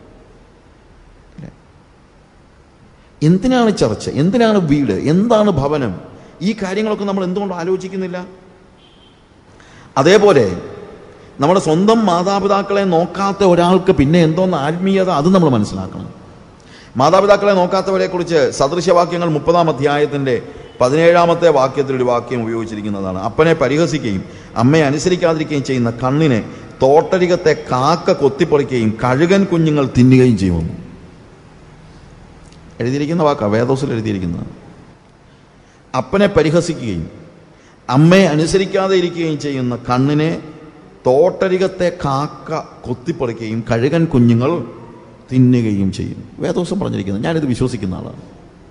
എന്തിനാണ് ചർച്ച എന്തിനാണ് വീട് എന്താണ് ഭവനം ഈ കാര്യങ്ങളൊക്കെ നമ്മൾ എന്തുകൊണ്ട് ആലോചിക്കുന്നില്ല അതേപോലെ നമ്മുടെ സ്വന്തം മാതാപിതാക്കളെ നോക്കാത്ത ഒരാൾക്ക് പിന്നെ എന്തോന്ന് ആത്മീയത അത് നമ്മൾ മനസ്സിലാക്കണം മാതാപിതാക്കളെ നോക്കാത്തവരെ കുറിച്ച് സദൃശവാക്യങ്ങൾ മുപ്പതാം അധ്യായത്തിന്റെ പതിനേഴാമത്തെ വാക്യത്തിൽ ഒരു വാക്യം ഉപയോഗിച്ചിരിക്കുന്നതാണ് അപ്പനെ പരിഹസിക്കുകയും അമ്മയെ അനുസരിക്കാതിരിക്കുകയും ചെയ്യുന്ന കണ്ണിനെ തോട്ടരികത്തെ കാക്ക കൊത്തിപ്പറിക്കുകയും കഴുകൻ കുഞ്ഞുങ്ങൾ തിന്നുകയും ചെയ്യുമെന്ന് എഴുതിയിരിക്കുന്ന വാക്കാ വേദോസിൽ എഴുതിയിരിക്കുന്നത് അപ്പനെ പരിഹസിക്കുകയും അമ്മയെ അനുസരിക്കാതെ ഇരിക്കുകയും ചെയ്യുന്ന കണ്ണിനെ തോട്ടരികത്തെ കാക്ക കൊത്തിപ്പറിക്കുകയും കഴുകൻ കുഞ്ഞുങ്ങൾ തിന്നുകയും ചെയ്യും വേദോസം പറഞ്ഞിരിക്കുന്നത് ഞാനിത് വിശ്വസിക്കുന്ന ആളാണ്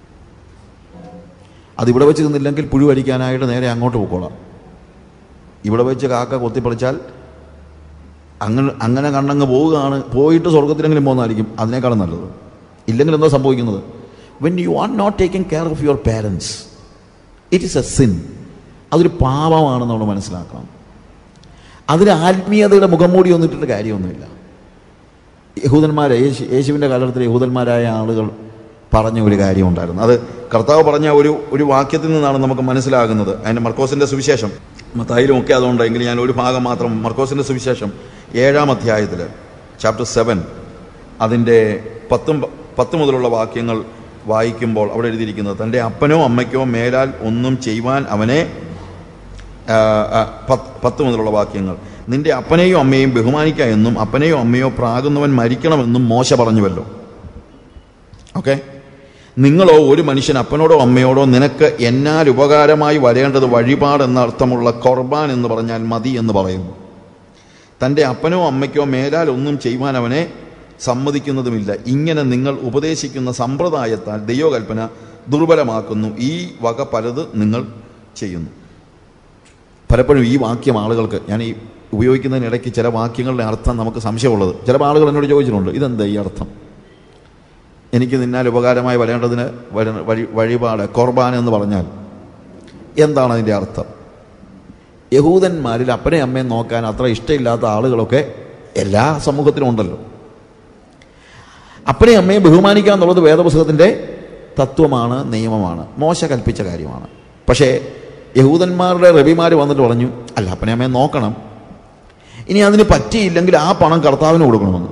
അതിവിടെ വെച്ച് തിന്നില്ലെങ്കിൽ പുഴു അടിക്കാനായിട്ട് നേരെ അങ്ങോട്ട് പോയിക്കോളാം ഇവിടെ വെച്ച് കാക്ക കൊത്തിപ്പറിച്ചാൽ അങ്ങനെ അങ്ങനെ കണ്ണങ്ങ് പോവുകയാണ് പോയിട്ട് സ്വർഗത്തിലെങ്കിലും പോകുന്നതായിരിക്കും അതിനേക്കാളും നല്ലത് ഇല്ലെങ്കിൽ എന്താ സംഭവിക്കുന്നത് when you are not taking care of your parents it is a sin അതൊരു പാപമാണെന്ന് നമ്മൾ മനസ്സിലാക്കണം അതിന് ആത്മീയതയുടെ മുഖംമൂടി ഒന്നിട്ടിട്ട് കാര്യമൊന്നുമില്ല യഹൂദന്മാരെ യേശു യേശുവിൻ്റെ കാലഘട്ടത്തിൽ യഹൂദന്മാരായ ആളുകൾ പറഞ്ഞ ഒരു കാര്യമുണ്ടായിരുന്നു അത് കർത്താവ് പറഞ്ഞ ഒരു ഒരു വാക്യത്തിൽ നിന്നാണ് നമുക്ക് മനസ്സിലാകുന്നത് അതിൻ്റെ മർക്കോസിൻ്റെ സുവിശേഷം മത്തായിലും ഒക്കെ അതുകൊണ്ടെങ്കിൽ ഞാൻ ഒരു ഭാഗം മാത്രം മർക്കോസിൻ്റെ സുവിശേഷം ഏഴാം അധ്യായത്തിൽ ചാപ്റ്റർ സെവൻ അതിൻ്റെ പത്തും പത്ത് മുതലുള്ള വാക്യങ്ങൾ വായിക്കുമ്പോൾ അവിടെ എഴുതിയിരിക്കുന്നത് തൻ്റെ അപ്പനോ അമ്മയ്ക്കോ മേലാൽ ഒന്നും ചെയ്യുവാൻ അവനെ ആ, ആ, പത്ത് പത്ത് മുതലുള്ള വാക്യങ്ങൾ നിന്റെ അപ്പനെയോ അമ്മയെയും ബഹുമാനിക്കുക എന്നും അപ്പനെയോ അമ്മയോ പ്രാകുന്നവൻ മരിക്കണമെന്നും മോശ പറഞ്ഞുവല്ലോ ഓക്കെ നിങ്ങളോ ഒരു മനുഷ്യൻ അപ്പനോടോ അമ്മയോടോ നിനക്ക് എന്നാൽ ഉപകാരമായി വരേണ്ടത് വഴിപാട് എന്ന അർത്ഥമുള്ള കൊർബാൻ എന്ന് പറഞ്ഞാൽ മതി എന്ന് പറയുന്നു തൻ്റെ അപ്പനോ അമ്മയ്ക്കോ മേലാൽ ഒന്നും ചെയ്യുവാൻ അവനെ സമ്മതിക്കുന്നതുമില്ല ഇങ്ങനെ നിങ്ങൾ ഉപദേശിക്കുന്ന സമ്പ്രദായത്താൽ ദൈവകൽപ്പന ദുർബലമാക്കുന്നു ഈ വക പലത് നിങ്ങൾ ചെയ്യുന്നു പലപ്പോഴും ഈ വാക്യം ആളുകൾക്ക് ഞാൻ ഈ ഉപയോഗിക്കുന്നതിനിടയ്ക്ക് ചില വാക്യങ്ങളുടെ അർത്ഥം നമുക്ക് സംശയമുള്ളത് ചില ആളുകൾ എന്നോട് ചോദിച്ചിട്ടുണ്ട് ഇതെന്താ ഈ അർത്ഥം എനിക്ക് നിന്നാൽ ഉപകാരമായി വരേണ്ടതിന് വര- വഴി വഴിപാട് കോർബാൻ എന്ന് പറഞ്ഞാൽ എന്താണ് അതിൻ്റെ അർത്ഥം യഹൂദന്മാരിൽ അപ്പനെ അമ്മയും നോക്കാൻ അത്ര ഇഷ്ടമില്ലാത്ത ആളുകളൊക്കെ എല്ലാ സമൂഹത്തിലും ഉണ്ടല്ലോ അപ്പനെ അമ്മയെ ബഹുമാനിക്കുക എന്നുള്ളത് വേദപുസ്തകത്തിൻ്റെ തത്വമാണ് നിയമമാണ് മോശ കൽപ്പിച്ച കാര്യമാണ് പക്ഷേ യഹൂദന്മാരുടെ റബിമാർ വന്നിട്ട് പറഞ്ഞു അല്ല അപ്പനെ അമ്മയെ നോക്കണം ഇനി അതിന് പറ്റിയില്ലെങ്കിൽ ആ പണം കർത്താവിന് കൊടുക്കണമെന്ന്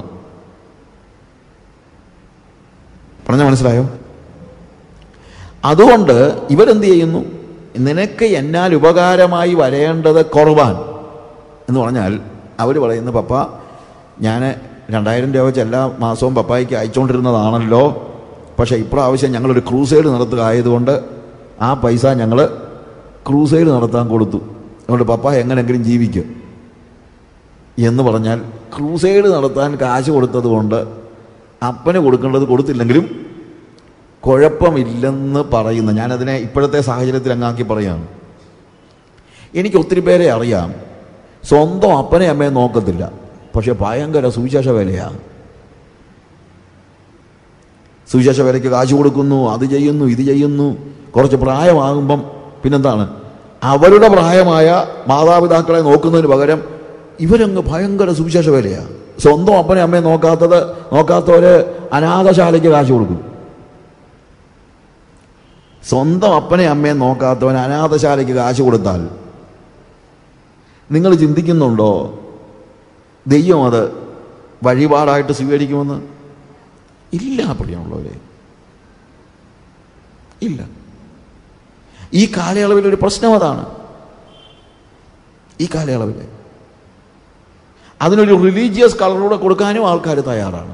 പറഞ്ഞ മനസ്സിലായോ അതുകൊണ്ട് ഇവരെന്ത് ചെയ്യുന്നു നിനക്ക് എന്നാൽ ഉപകാരമായി വരേണ്ടത് കുറവാൻ എന്ന് പറഞ്ഞാൽ അവർ പറയുന്നു പപ്പ ഞാൻ രണ്ടായിരം രൂപ വെച്ച് എല്ലാ മാസവും പപ്പായ്ക്ക് അയച്ചുകൊണ്ടിരുന്നതാണല്ലോ പക്ഷേ ഇപ്രാവശ്യം ഞങ്ങളൊരു ക്രൂസൈഡ് നടത്തുക ആയതുകൊണ്ട് ആ പൈസ ഞങ്ങൾ ക്രൂസൈഡ് നടത്താൻ കൊടുത്തു അതുകൊണ്ട് പപ്പ എങ്ങനെയെങ്കിലും ജീവിക്കും എന്ന് പറഞ്ഞാൽ ക്രൂസൈഡ് നടത്താൻ കാശ് കൊടുത്തത് കൊണ്ട് അപ്പന് കൊടുക്കേണ്ടത് കൊടുത്തില്ലെങ്കിലും കുഴപ്പമില്ലെന്ന് പറയുന്ന ഞാനതിനെ ഇപ്പോഴത്തെ സാഹചര്യത്തിൽ അങ്ങാക്കി പറയാണ് എനിക്ക് ഒത്തിരി പേരെ അറിയാം സ്വന്തം അപ്പനെ അമ്മയെ നോക്കത്തില്ല പക്ഷെ ഭയങ്കര സുവിശേഷ വേലയാണ് സുവിശേഷ വേലയ്ക്ക് കാശ് കൊടുക്കുന്നു അത് ചെയ്യുന്നു ഇത് ചെയ്യുന്നു കുറച്ച് പ്രായമാകുമ്പം പിന്നെന്താണ് അവരുടെ പ്രായമായ മാതാപിതാക്കളെ നോക്കുന്നതിന് പകരം ഇവരങ്ങ് ഭയങ്കര സുവിശേഷ വേലയാണ് സ്വന്തം അപ്പനെ അമ്മയെ നോക്കാത്തത് നോക്കാത്തവര് അനാഥശാലയ്ക്ക് കാശ് കൊടുക്കും സ്വന്തം അപ്പനെ അമ്മയെ നോക്കാത്തവൻ അനാഥശാലയ്ക്ക് കാശ് കൊടുത്താൽ നിങ്ങൾ ചിന്തിക്കുന്നുണ്ടോ ദൈവം അത് വഴിപാടായിട്ട് സ്വീകരിക്കുമെന്ന് ഇല്ല പ്രിയമുള്ളവരെ ഇല്ല ഈ കാലയളവിൽ ഒരു പ്രശ്നം അതാണ് ഈ കാലയളവിൽ അതിനൊരു റിലീജിയസ് കളറൂടെ കൊടുക്കാനും ആൾക്കാർ തയ്യാറാണ്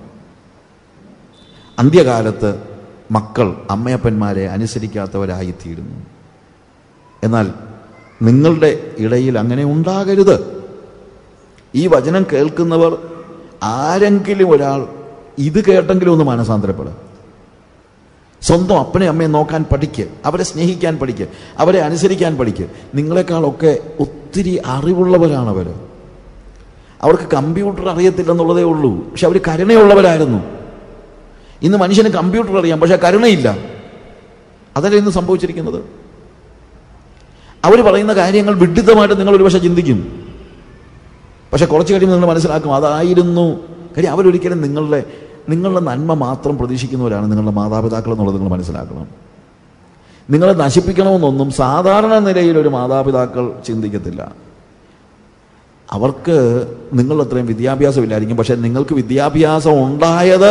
അന്ത്യകാലത്ത് മക്കൾ അമ്മയപ്പന്മാരെ അനുസരിക്കാത്തവരായിത്തീരുന്നു എന്നാൽ നിങ്ങളുടെ ഇടയിൽ അങ്ങനെ ഉണ്ടാകരുത് ഈ വചനം കേൾക്കുന്നവർ ആരെങ്കിലും ഒരാൾ ഇത് കേട്ടെങ്കിലും ഒന്ന് മാനസാന്തരപ്പെടുക സ്വന്തം അപ്പനെ അമ്മയെ നോക്കാൻ പഠിക്ക് അവരെ സ്നേഹിക്കാൻ പഠിക്ക് അവരെ അനുസരിക്കാൻ പഠിക്ക് നിങ്ങളെക്കാളൊക്കെ ഒത്തിരി അറിവുള്ളവരാണ് അവർ അവർക്ക് കമ്പ്യൂട്ടർ അറിയത്തില്ലെന്നുള്ളതേ ഉള്ളൂ പക്ഷെ അവർ കരുണയുള്ളവരായിരുന്നു ഇന്ന് മനുഷ്യന് കമ്പ്യൂട്ടർ അറിയാം പക്ഷെ കരുണയില്ല അതല്ലേ ഇന്ന് സംഭവിച്ചിരിക്കുന്നത് അവർ പറയുന്ന കാര്യങ്ങൾ വിഡിത്തമായിട്ട് നിങ്ങൾ ഒരുപക്ഷെ ചിന്തിക്കും പക്ഷെ കുറച്ച് കഴിയുമ്പോൾ നിങ്ങൾ മനസ്സിലാക്കും അതായിരുന്നു കാര്യം അവരൊരിക്കലും നിങ്ങളുടെ നിങ്ങളുടെ നന്മ മാത്രം പ്രതീക്ഷിക്കുന്നവരാണ് നിങ്ങളുടെ മാതാപിതാക്കൾ എന്നുള്ളത് നിങ്ങൾ മനസ്സിലാക്കണം നിങ്ങളെ നശിപ്പിക്കണമെന്നൊന്നും സാധാരണ നിലയിൽ ഒരു മാതാപിതാക്കൾ ചിന്തിക്കത്തില്ല അവർക്ക് നിങ്ങളത്രയും വിദ്യാഭ്യാസം ഇല്ലായിരിക്കും പക്ഷെ നിങ്ങൾക്ക് വിദ്യാഭ്യാസം ഉണ്ടായത്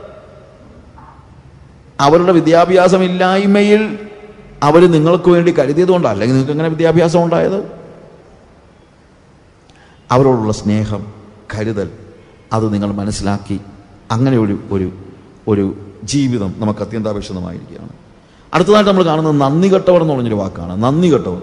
അവരുടെ വിദ്യാഭ്യാസമില്ലായ്മയിൽ അവർ നിങ്ങൾക്ക് വേണ്ടി കരുതിയതുകൊണ്ടല്ല അല്ലെങ്കിൽ നിങ്ങൾക്ക് എങ്ങനെ വിദ്യാഭ്യാസം ഉണ്ടായത് അവരോടുള്ള സ്നേഹം കരുതൽ അത് നിങ്ങൾ മനസ്സിലാക്കി അങ്ങനെ ഒരു ഒരു ഒരു ജീവിതം നമുക്ക് അത്യന്താപേക്ഷിതമായിരിക്കുകയാണ് അടുത്തതായിട്ട് നമ്മൾ കാണുന്നത് നന്ദി കെട്ടവർ എന്ന് പറഞ്ഞൊരു വാക്കാണ് നന്ദി കെട്ടവർ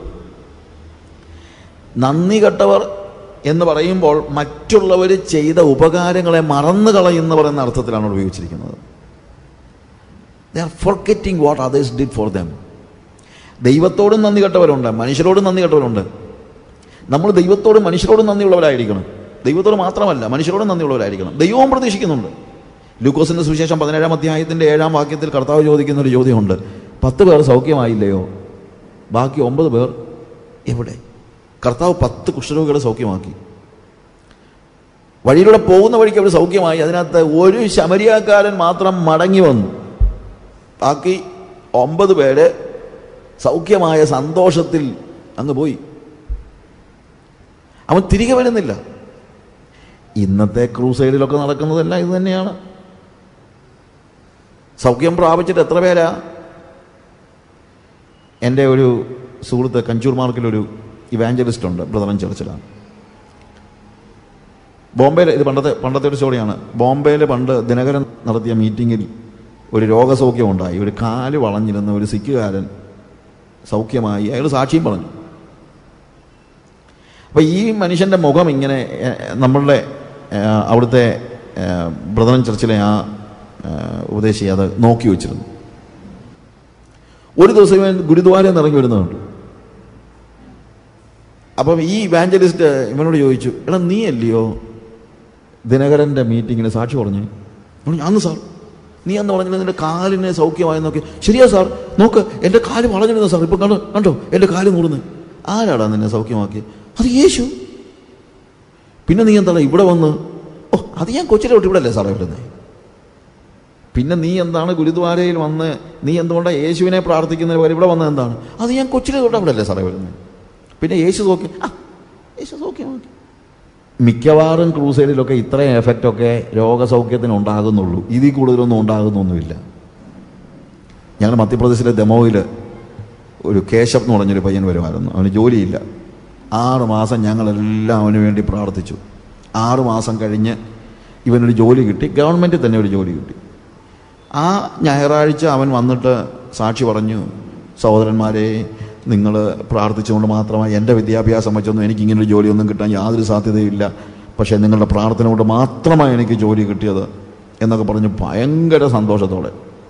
നന്ദി കെട്ടവർ എന്ന് പറയുമ്പോൾ മറ്റുള്ളവർ ചെയ്ത ഉപകാരങ്ങളെ മറന്നു കളയുന്ന പറയുന്ന അർത്ഥത്തിലാണ് ഇവിടെ ഉപയോഗിച്ചിരിക്കുന്നത് they are forgetting what others did for them ദൈവത്തോടും നന്ദി കെട്ടവരുണ്ട് മനുഷ്യരോടും നന്ദി കെട്ടവരുണ്ട് നമ്മൾ ദൈവത്തോടും മനുഷ്യരോടും നന്ദിയുള്ളവരായിരിക്കണം ദൈവത്തോട് മാത്രമല്ല മനുഷ്യരോടും നന്ദിയുള്ളവരായിരിക്കണം ദൈവവും പ്രതീക്ഷിക്കുന്നുണ്ട് ലൂക്കോസിന്റെ സുവിശേഷം പതിനേഴാം അധ്യായത്തിന്റെ ഏഴാം വാക്യത്തിൽ കർത്താവ് ചോദിക്കുന്ന ഒരു ചോദ്യമുണ്ട് പത്ത് പേർ സൗഖ്യമായില്ലയോ ബാക്കി ഒമ്പത് പേർ എവിടെ കർത്താവ് പത്ത് കുഷ്ഠരോഗികളെ സൗഖ്യമാക്കി വഴിയിലൂടെ പോകുന്ന വഴിക്ക് അവർ സൗഖ്യമായി അതിനകത്ത് ഒരു ശമരിയാക്കാരൻ മാത്രം മടങ്ങി വന്നു ബാക്കി ഒമ്പത് പേര് സൗഖ്യമായ സന്തോഷത്തിൽ അങ്ങ് പോയി അവൻ തിരികെ വരുന്നില്ല ഇന്നത്തെ ക്രൂസൈഡിലൊക്കെ നടക്കുന്നതെല്ലാം ഇത് തന്നെയാണ് സൗഖ്യം പ്രാപിച്ചിട്ട് എത്ര പേരാ എൻ്റെ ഒരു സുഹൃത്ത് കഞ്ചൂർ മാർക്കിലൊരു ഇവാഞ്ചലിസ്റ്റ് ഉണ്ട് ബ്രദറൻ ചർച്ചിലാണ് ബോംബെയിൽ ഇത് പണ്ടത്തെ പണ്ടത്തെ ഒരു സ്റ്റോറിയാണ് ബോംബെയിൽ പണ്ട് ദിനകരൻ നടത്തിയ മീറ്റിങ്ങിൽ ഒരു രോഗസൗഖ്യം ഉണ്ടായി ഒരു കാല് വളഞ്ഞിരുന്ന ഒരു സിക്കുകാരൻ സൗഖ്യമായി അയാൾ സാക്ഷിയും പറഞ്ഞു അപ്പോൾ ഈ മനുഷ്യൻ്റെ മുഖം ഇങ്ങനെ ഏഹ്, നമ്മളുടെ ഏഹ്, അവിടുത്തെ ഏഹ്, ബ്രദറൻ ചർച്ചിലെ ആ ഏഹ്, ഉപദേശി അത് നോക്കി വെച്ചിരുന്നു ഒരു ദിവസം ഇവൻ ഗുരുദ്വാരയിൽ നിന്ന് ഇറങ്ങി വരുന്നുണ്ട് അപ്പം ഈ ഇവാഞ്ചലിസ്റ്റ് ഇവനോട് ചോദിച്ചു എടാ നീ അല്ലയോ ദിനകരൻ്റെ മീറ്റിങ്ങിന് സാക്ഷി പറഞ്ഞു പറഞ്ഞു അന്ന് സാർ നീ അന്ന് പറഞ്ഞില്ല നിന്റെ കാലിന് സൗഖ്യമായി നോക്കി ശരിയാ സാർ നോക്ക് എൻ്റെ കാല് വളഞ്ഞിരുന്നു സാർ ഇപ്പം കണ്ടോ കണ്ടോ എൻ്റെ കാല് നൂറുന്നു ആരാടാ നിന്നെ സൗഖ്യമാക്കി അത് യേശു പിന്നെ നീ എന്താണ് ഇവിടെ വന്ന് ഓ അത് ഞാൻ കൊച്ചിലെ തൊട്ട് ഇവിടെ അല്ലേ സാറേ വരുന്നത് പിന്നെ നീ എന്താണ് ഗുരുദ്വാരയിൽ വന്ന് നീ എന്തുകൊണ്ടാണ് യേശുവിനെ പ്രാർത്ഥിക്കുന്നതിന് പകരം ഇവിടെ വന്നത് എന്താണ് അത് ഞാൻ കൊച്ചിലെ തൊട്ട് അവിടെ അല്ലേ സാറേ വരുന്നത് പിന്നെ യേശു സൗഖ്യം ആ യേശു സൗഖ്യമാക്കി മിക്കവാറും ക്രൂസൈഡിലൊക്കെ ഇത്രയും എഫക്റ്റൊക്കെ രോഗസൗഖ്യത്തിന് ഉണ്ടാകുന്നുള്ളൂ ഇതിൽ കൂടുതലൊന്നും ഉണ്ടാകുന്നൊന്നുമില്ല ഞങ്ങൾ മധ്യപ്രദേശിലെ ദമോയിൽ ഒരു കേശവ് എന്ന് പറഞ്ഞൊരു പയ്യൻ വരുമായിരുന്നു അവന് ജോലിയില്ല ആറ് മാസം ഞങ്ങളെല്ലാം അവന് വേണ്ടി പ്രാർത്ഥിച്ചു ആറ് മാസം കഴിഞ്ഞ് ഇവനൊരു ജോലി കിട്ടി ഗവൺമെൻറ്റിൽ തന്നെ ഒരു ജോലി കിട്ടി ആ ഞായറാഴ്ച അവൻ വന്നിട്ട് സാക്ഷി പറഞ്ഞു സഹോദരന്മാരെ നിങ്ങൾ പ്രാർത്ഥിച്ചുകൊണ്ട് മാത്രമായി എൻ്റെ വിദ്യാഭ്യാസം വെച്ചൊന്നും എനിക്ക് ഇങ്ങനൊരു ജോലിയൊന്നും കിട്ടാൻ യാതൊരു സാധ്യതയില്ല പക്ഷേ നിങ്ങളുടെ പ്രാർത്ഥന കൊണ്ട് മാത്രമാണ് എനിക്ക് ജോലി കിട്ടിയത് എന്നൊക്കെ പറഞ്ഞ് ഭയങ്കര സന്തോഷത്തോടെ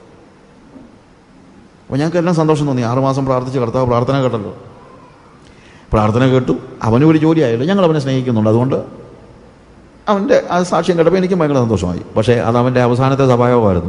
അപ്പോൾ ഞങ്ങൾക്ക് എല്ലാം സന്തോഷം തോന്നി ആറുമാസം പ്രാർത്ഥിച്ച് കർത്താവ് പ്രാർത്ഥന കേട്ടല്ലോ പ്രാർത്ഥന കേട്ടു അവനും ഒരു ജോലി ആയല്ലോ ഞങ്ങൾ അവനെ സ്നേഹിക്കുന്നുണ്ട് അതുകൊണ്ട് അവൻ്റെ ആ സാക്ഷ്യം കേട്ടപ്പോൾ എനിക്ക് ഭയങ്കര സന്തോഷമായി പക്ഷേ അത് അവൻ്റെ അവസാനത്തെ സഭായോഗമായിരുന്നു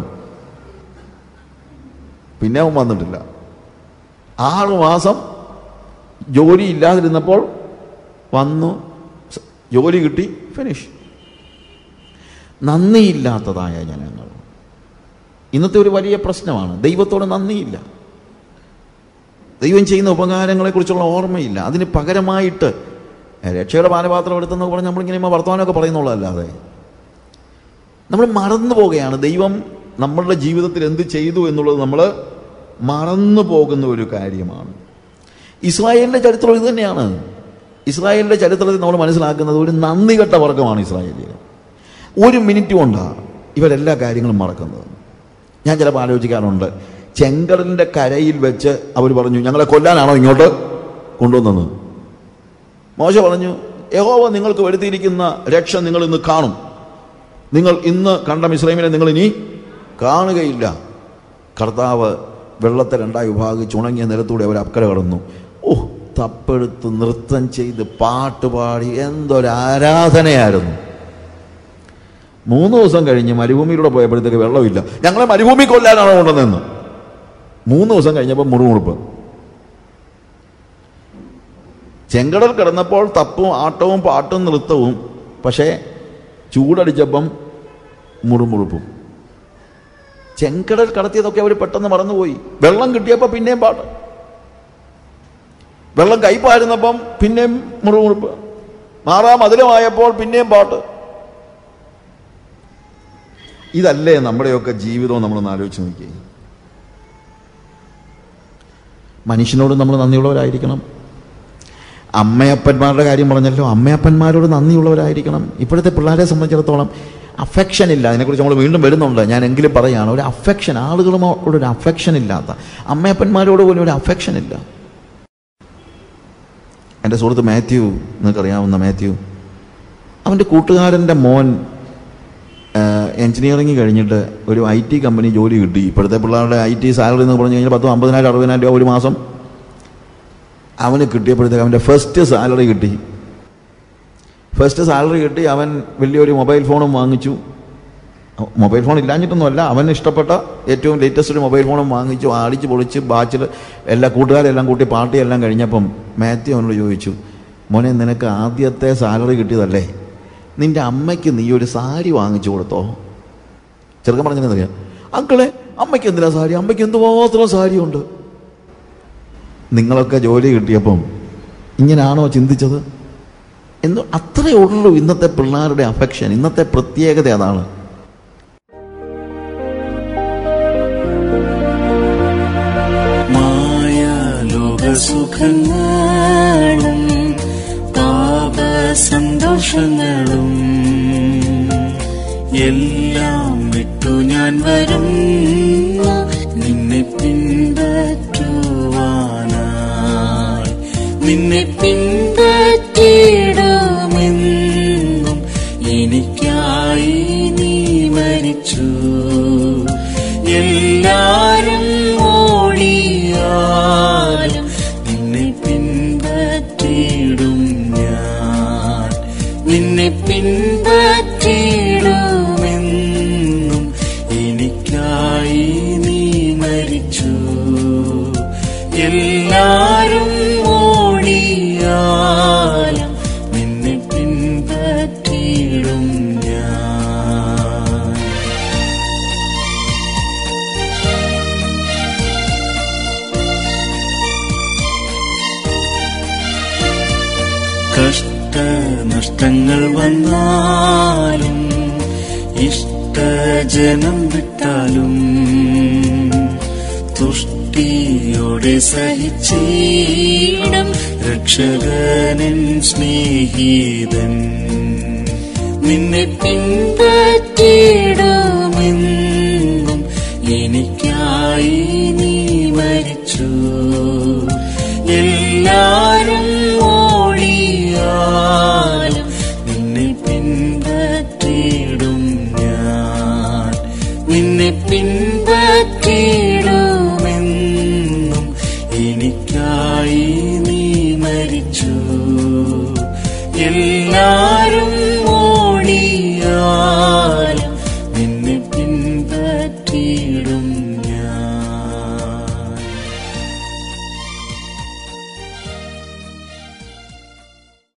പിന്നെ അവൻ വന്നിട്ടില്ല ആറ് മാസം ജോലി ഇല്ലാതിരുന്നപ്പോൾ വന്നു സ- ജോലി കിട്ടി ഫിനിഷ് നന്ദിയില്ലാത്തതായ ജനങ്ങൾ ഇന്നത്തെ ഒരു വലിയ പ്രശ്നമാണ് ദൈവത്തോട് നന്ദിയില്ല ദൈവം ചെയ്യുന്ന ഉപകാരങ്ങളെക്കുറിച്ചുള്ള ഓർമ്മയില്ല അതിന് പകരമായിട്ട് രക്ഷയുടെ പാനപാത്രം എടുത്തെന്ന് പറഞ്ഞ് നമ്മളിങ്ങനെ ഇമ്മ വർത്തമാനമൊക്കെ പറയുന്നുള്ളതല്ലാതെ നമ്മൾ മറന്നു പോവുകയാണ് ദൈവം നമ്മളുടെ ജീവിതത്തിൽ എന്ത് ചെയ്തു എന്നുള്ളത് നമ്മൾ മറന്നു പോകുന്ന ഒരു കാര്യമാണ് ഇസ്രായേലിൻ്റെ ചരിത്രം ഇത് തന്നെയാണ് ഇസ്രായേലിൻ്റെ ചരിത്രത്തിൽ നമ്മൾ മനസ്സിലാക്കുന്നത് ഒരു നന്ദി കെട്ട വർഗമാണ് ഇസ്രായേലിയർ ഒരു മിനിറ്റ് കൊണ്ടാണ് ഇവരെല്ലാ കാര്യങ്ങളും മറക്കുന്നത് ഞാൻ ചിലപ്പോൾ ആലോചിക്കാറുണ്ട് ചെങ്കടലിൻ്റെ കരയിൽ വെച്ച് അവർ പറഞ്ഞു ഞങ്ങളെ കൊല്ലാനാണോ ഇങ്ങോട്ട് കൊണ്ടുവന്നത് മോശ പറഞ്ഞു യഹോവ നിങ്ങൾക്ക് വരുത്തിയിരിക്കുന്ന രക്ഷ നിങ്ങൾ ഇന്ന് കാണും നിങ്ങൾ ഇന്ന് കണ്ട മിശ്രൈമിനെ നിങ്ങൾ ഇനി കാണുകയില്ല കർത്താവ് വെള്ളത്തെ രണ്ടായി വിഭാഗിച്ച് ഉണങ്ങിയ നിലത്തൂടെ അവർ അക്കര കടന്നു ഓ തപ്പെടുത്ത് നൃത്തം ചെയ്ത് പാട്ട് പാടി എന്തൊരു ആരാധനയായിരുന്നു മൂന്ന് ദിവസം കഴിഞ്ഞ് മരുഭൂമിയിലൂടെ പോയപ്പോഴത്തേക്ക് വെള്ളമില്ല ഞങ്ങളെ മരുഭൂമി കൊല്ലാനാണോ കൊണ്ടുവന്നെന്ന് മൂന്ന് ദിവസം കഴിഞ്ഞപ്പോൾ മുറുമുറുപ്പ് ചെങ്കടൽ കിടന്നപ്പോൾ തപ്പും ആട്ടവും പാട്ടും നൃത്തവും പക്ഷേ ചൂടടിച്ചപ്പം മുറുമുറുപ്പും ചെങ്കടൽ കടത്തിയതൊക്കെ അവർ പെട്ടെന്ന് മറന്നുപോയി വെള്ളം കിട്ടിയപ്പോൾ പിന്നെയും പാട്ട് വെള്ളം കൈപ്പായിരുന്നപ്പം പിന്നെയും മുറുമുറുപ്പ് മാറാം മധുരമായപ്പോൾ പിന്നെയും പാട്ട് ഇതല്ലേ നമ്മുടെയൊക്കെ ജീവിതവും നമ്മളൊന്ന് ആലോചിച്ച് നോക്കിയേ മനുഷ്യനോട് നമ്മൾ നന്ദിയുള്ളവരായിരിക്കണം അമ്മയപ്പന്മാരുടെ കാര്യം പറഞ്ഞല്ലോ അമ്മയപ്പന്മാരോട് നന്ദിയുള്ളവരായിരിക്കണം ഇപ്പോഴത്തെ പിള്ളേരെ സംബന്ധിച്ചിടത്തോളം അഫെക്ഷൻ ഇല്ല അതിനെക്കുറിച്ച് നമ്മൾ വീണ്ടും വരുന്നുണ്ട് ഞാൻ എങ്കിലും പറയാണ് ഒരു അഫെക്ഷൻ ആളുകളോട് ഒരു അഫെക്ഷൻ ഇല്ലാത്ത അമ്മയപ്പന്മാരോട് പോലും ഒരു അഫെക്ഷൻ ഇല്ല എൻ്റെ സുഹൃത്ത് മാത്യു നിങ്ങൾക്കറിയാവുന്ന മാത്യു അവൻ്റെ കൂട്ടുകാരൻ്റെ മോൻ എഞ്ചിനീയറിംഗ് കഴിഞ്ഞിട്ട് ഒരു ഐ ടി കമ്പനി ജോലി കിട്ടി ഇപ്പോഴത്തെ പിള്ളേരുടെ ഐ ടി സാലറി എന്ന് പറഞ്ഞു കഴിഞ്ഞാൽ പത്തും അമ്പതിനായിരം അറുപതിനായിരം രൂപ ഒരു മാസം അവന് കിട്ടിയപ്പോഴത്തേക്ക് അവൻ്റെ ഫസ്റ്റ് സാലറി കിട്ടി ഫസ്റ്റ് സാലറി കിട്ടി അവൻ വലിയൊരു മൊബൈൽ ഫോണും വാങ്ങിച്ചു മൊബൈൽ ഫോൺ ഇല്ലാഞ്ഞിട്ടൊന്നുമല്ല അവന് ഇഷ്ടപ്പെട്ട ഏറ്റവും ലേറ്റസ്റ്റ് ഒരു മൊബൈൽ ഫോണും വാങ്ങിച്ചു അടിച്ച് പൊളിച്ച് ബാച്ചിൽ എല്ലാ കൂട്ടുകാരെല്ലാം കൂട്ടി പാർട്ടിയെല്ലാം കഴിഞ്ഞപ്പം മാത്യു അവനോട് ചോദിച്ചു മോനെ നിനക്ക് ആദ്യത്തെ സാലറി കിട്ടിയതല്ലേ നിന്റെ അമ്മയ്ക്ക് നീ ഒരു സാരി വാങ്ങിച്ചു കൊടുത്തോ ചെറുക്കൻ പറഞ്ഞെന്നറിയാം അങ്കളെ അമ്മയ്ക്ക് എന്തിനാ സാരി അമ്മയ്ക്ക് എന്തുമാത്രം സാരിയുണ്ട് നിങ്ങളൊക്കെ ജോലി കിട്ടിയപ്പം ഇങ്ങനാണോ ചിന്തിച്ചത് എന്ന് അത്രയേ ഉള്ളൂ ഇന്നത്തെ പിള്ളേരുടെ അഫെക്ഷൻ ഇന്നത്തെ പ്രത്യേകത അതാണ് മായ ലോകസുഖങ്ങളും പാപ സന്തോഷങ്ങളും എല്ലാം വിട്ടു ഞാൻ വരും നിന്നെ പിൻപറ്റുവാനായി നിന്നെ പിൻപറ്റിയിടുമെന്നും എനിക്കായി നീ മരിച്ചു എല്ലാരും ഓടിയാലും നിന്നെ പിൻപറ്റിയിടും ഞാൻ നിന്നെ പിൻപറ്റിയിടുമെന്നും എനിക്കായി നീ മരിച്ചു എല്ലാരും ഓടിയാലും നിന്നെ പിൻപറ്റിയിടും ഞാൻ കഷ്ടനഷ്ടങ്ങൾ വന്നാലും ഇഷ്ടജനം വിട്ടാലും തുഷ്ടിയോടെ സഹിച്ചീടം രക്ഷകനൻ സ്നേഹിതൻ നിന്നെ പിൻപറ്റിയിടുമെന്നും എനിക്കായി നീ മരിച്ചു എല്ലാരും ഓടിയാലും നിന്നെ പിൻപറ്റിയിടും ഞാൻ നിന്നെ പിൻപറ്റിയിടുമെന്നും എനിക്കായി നീ മരിച്ചു എല്ലാ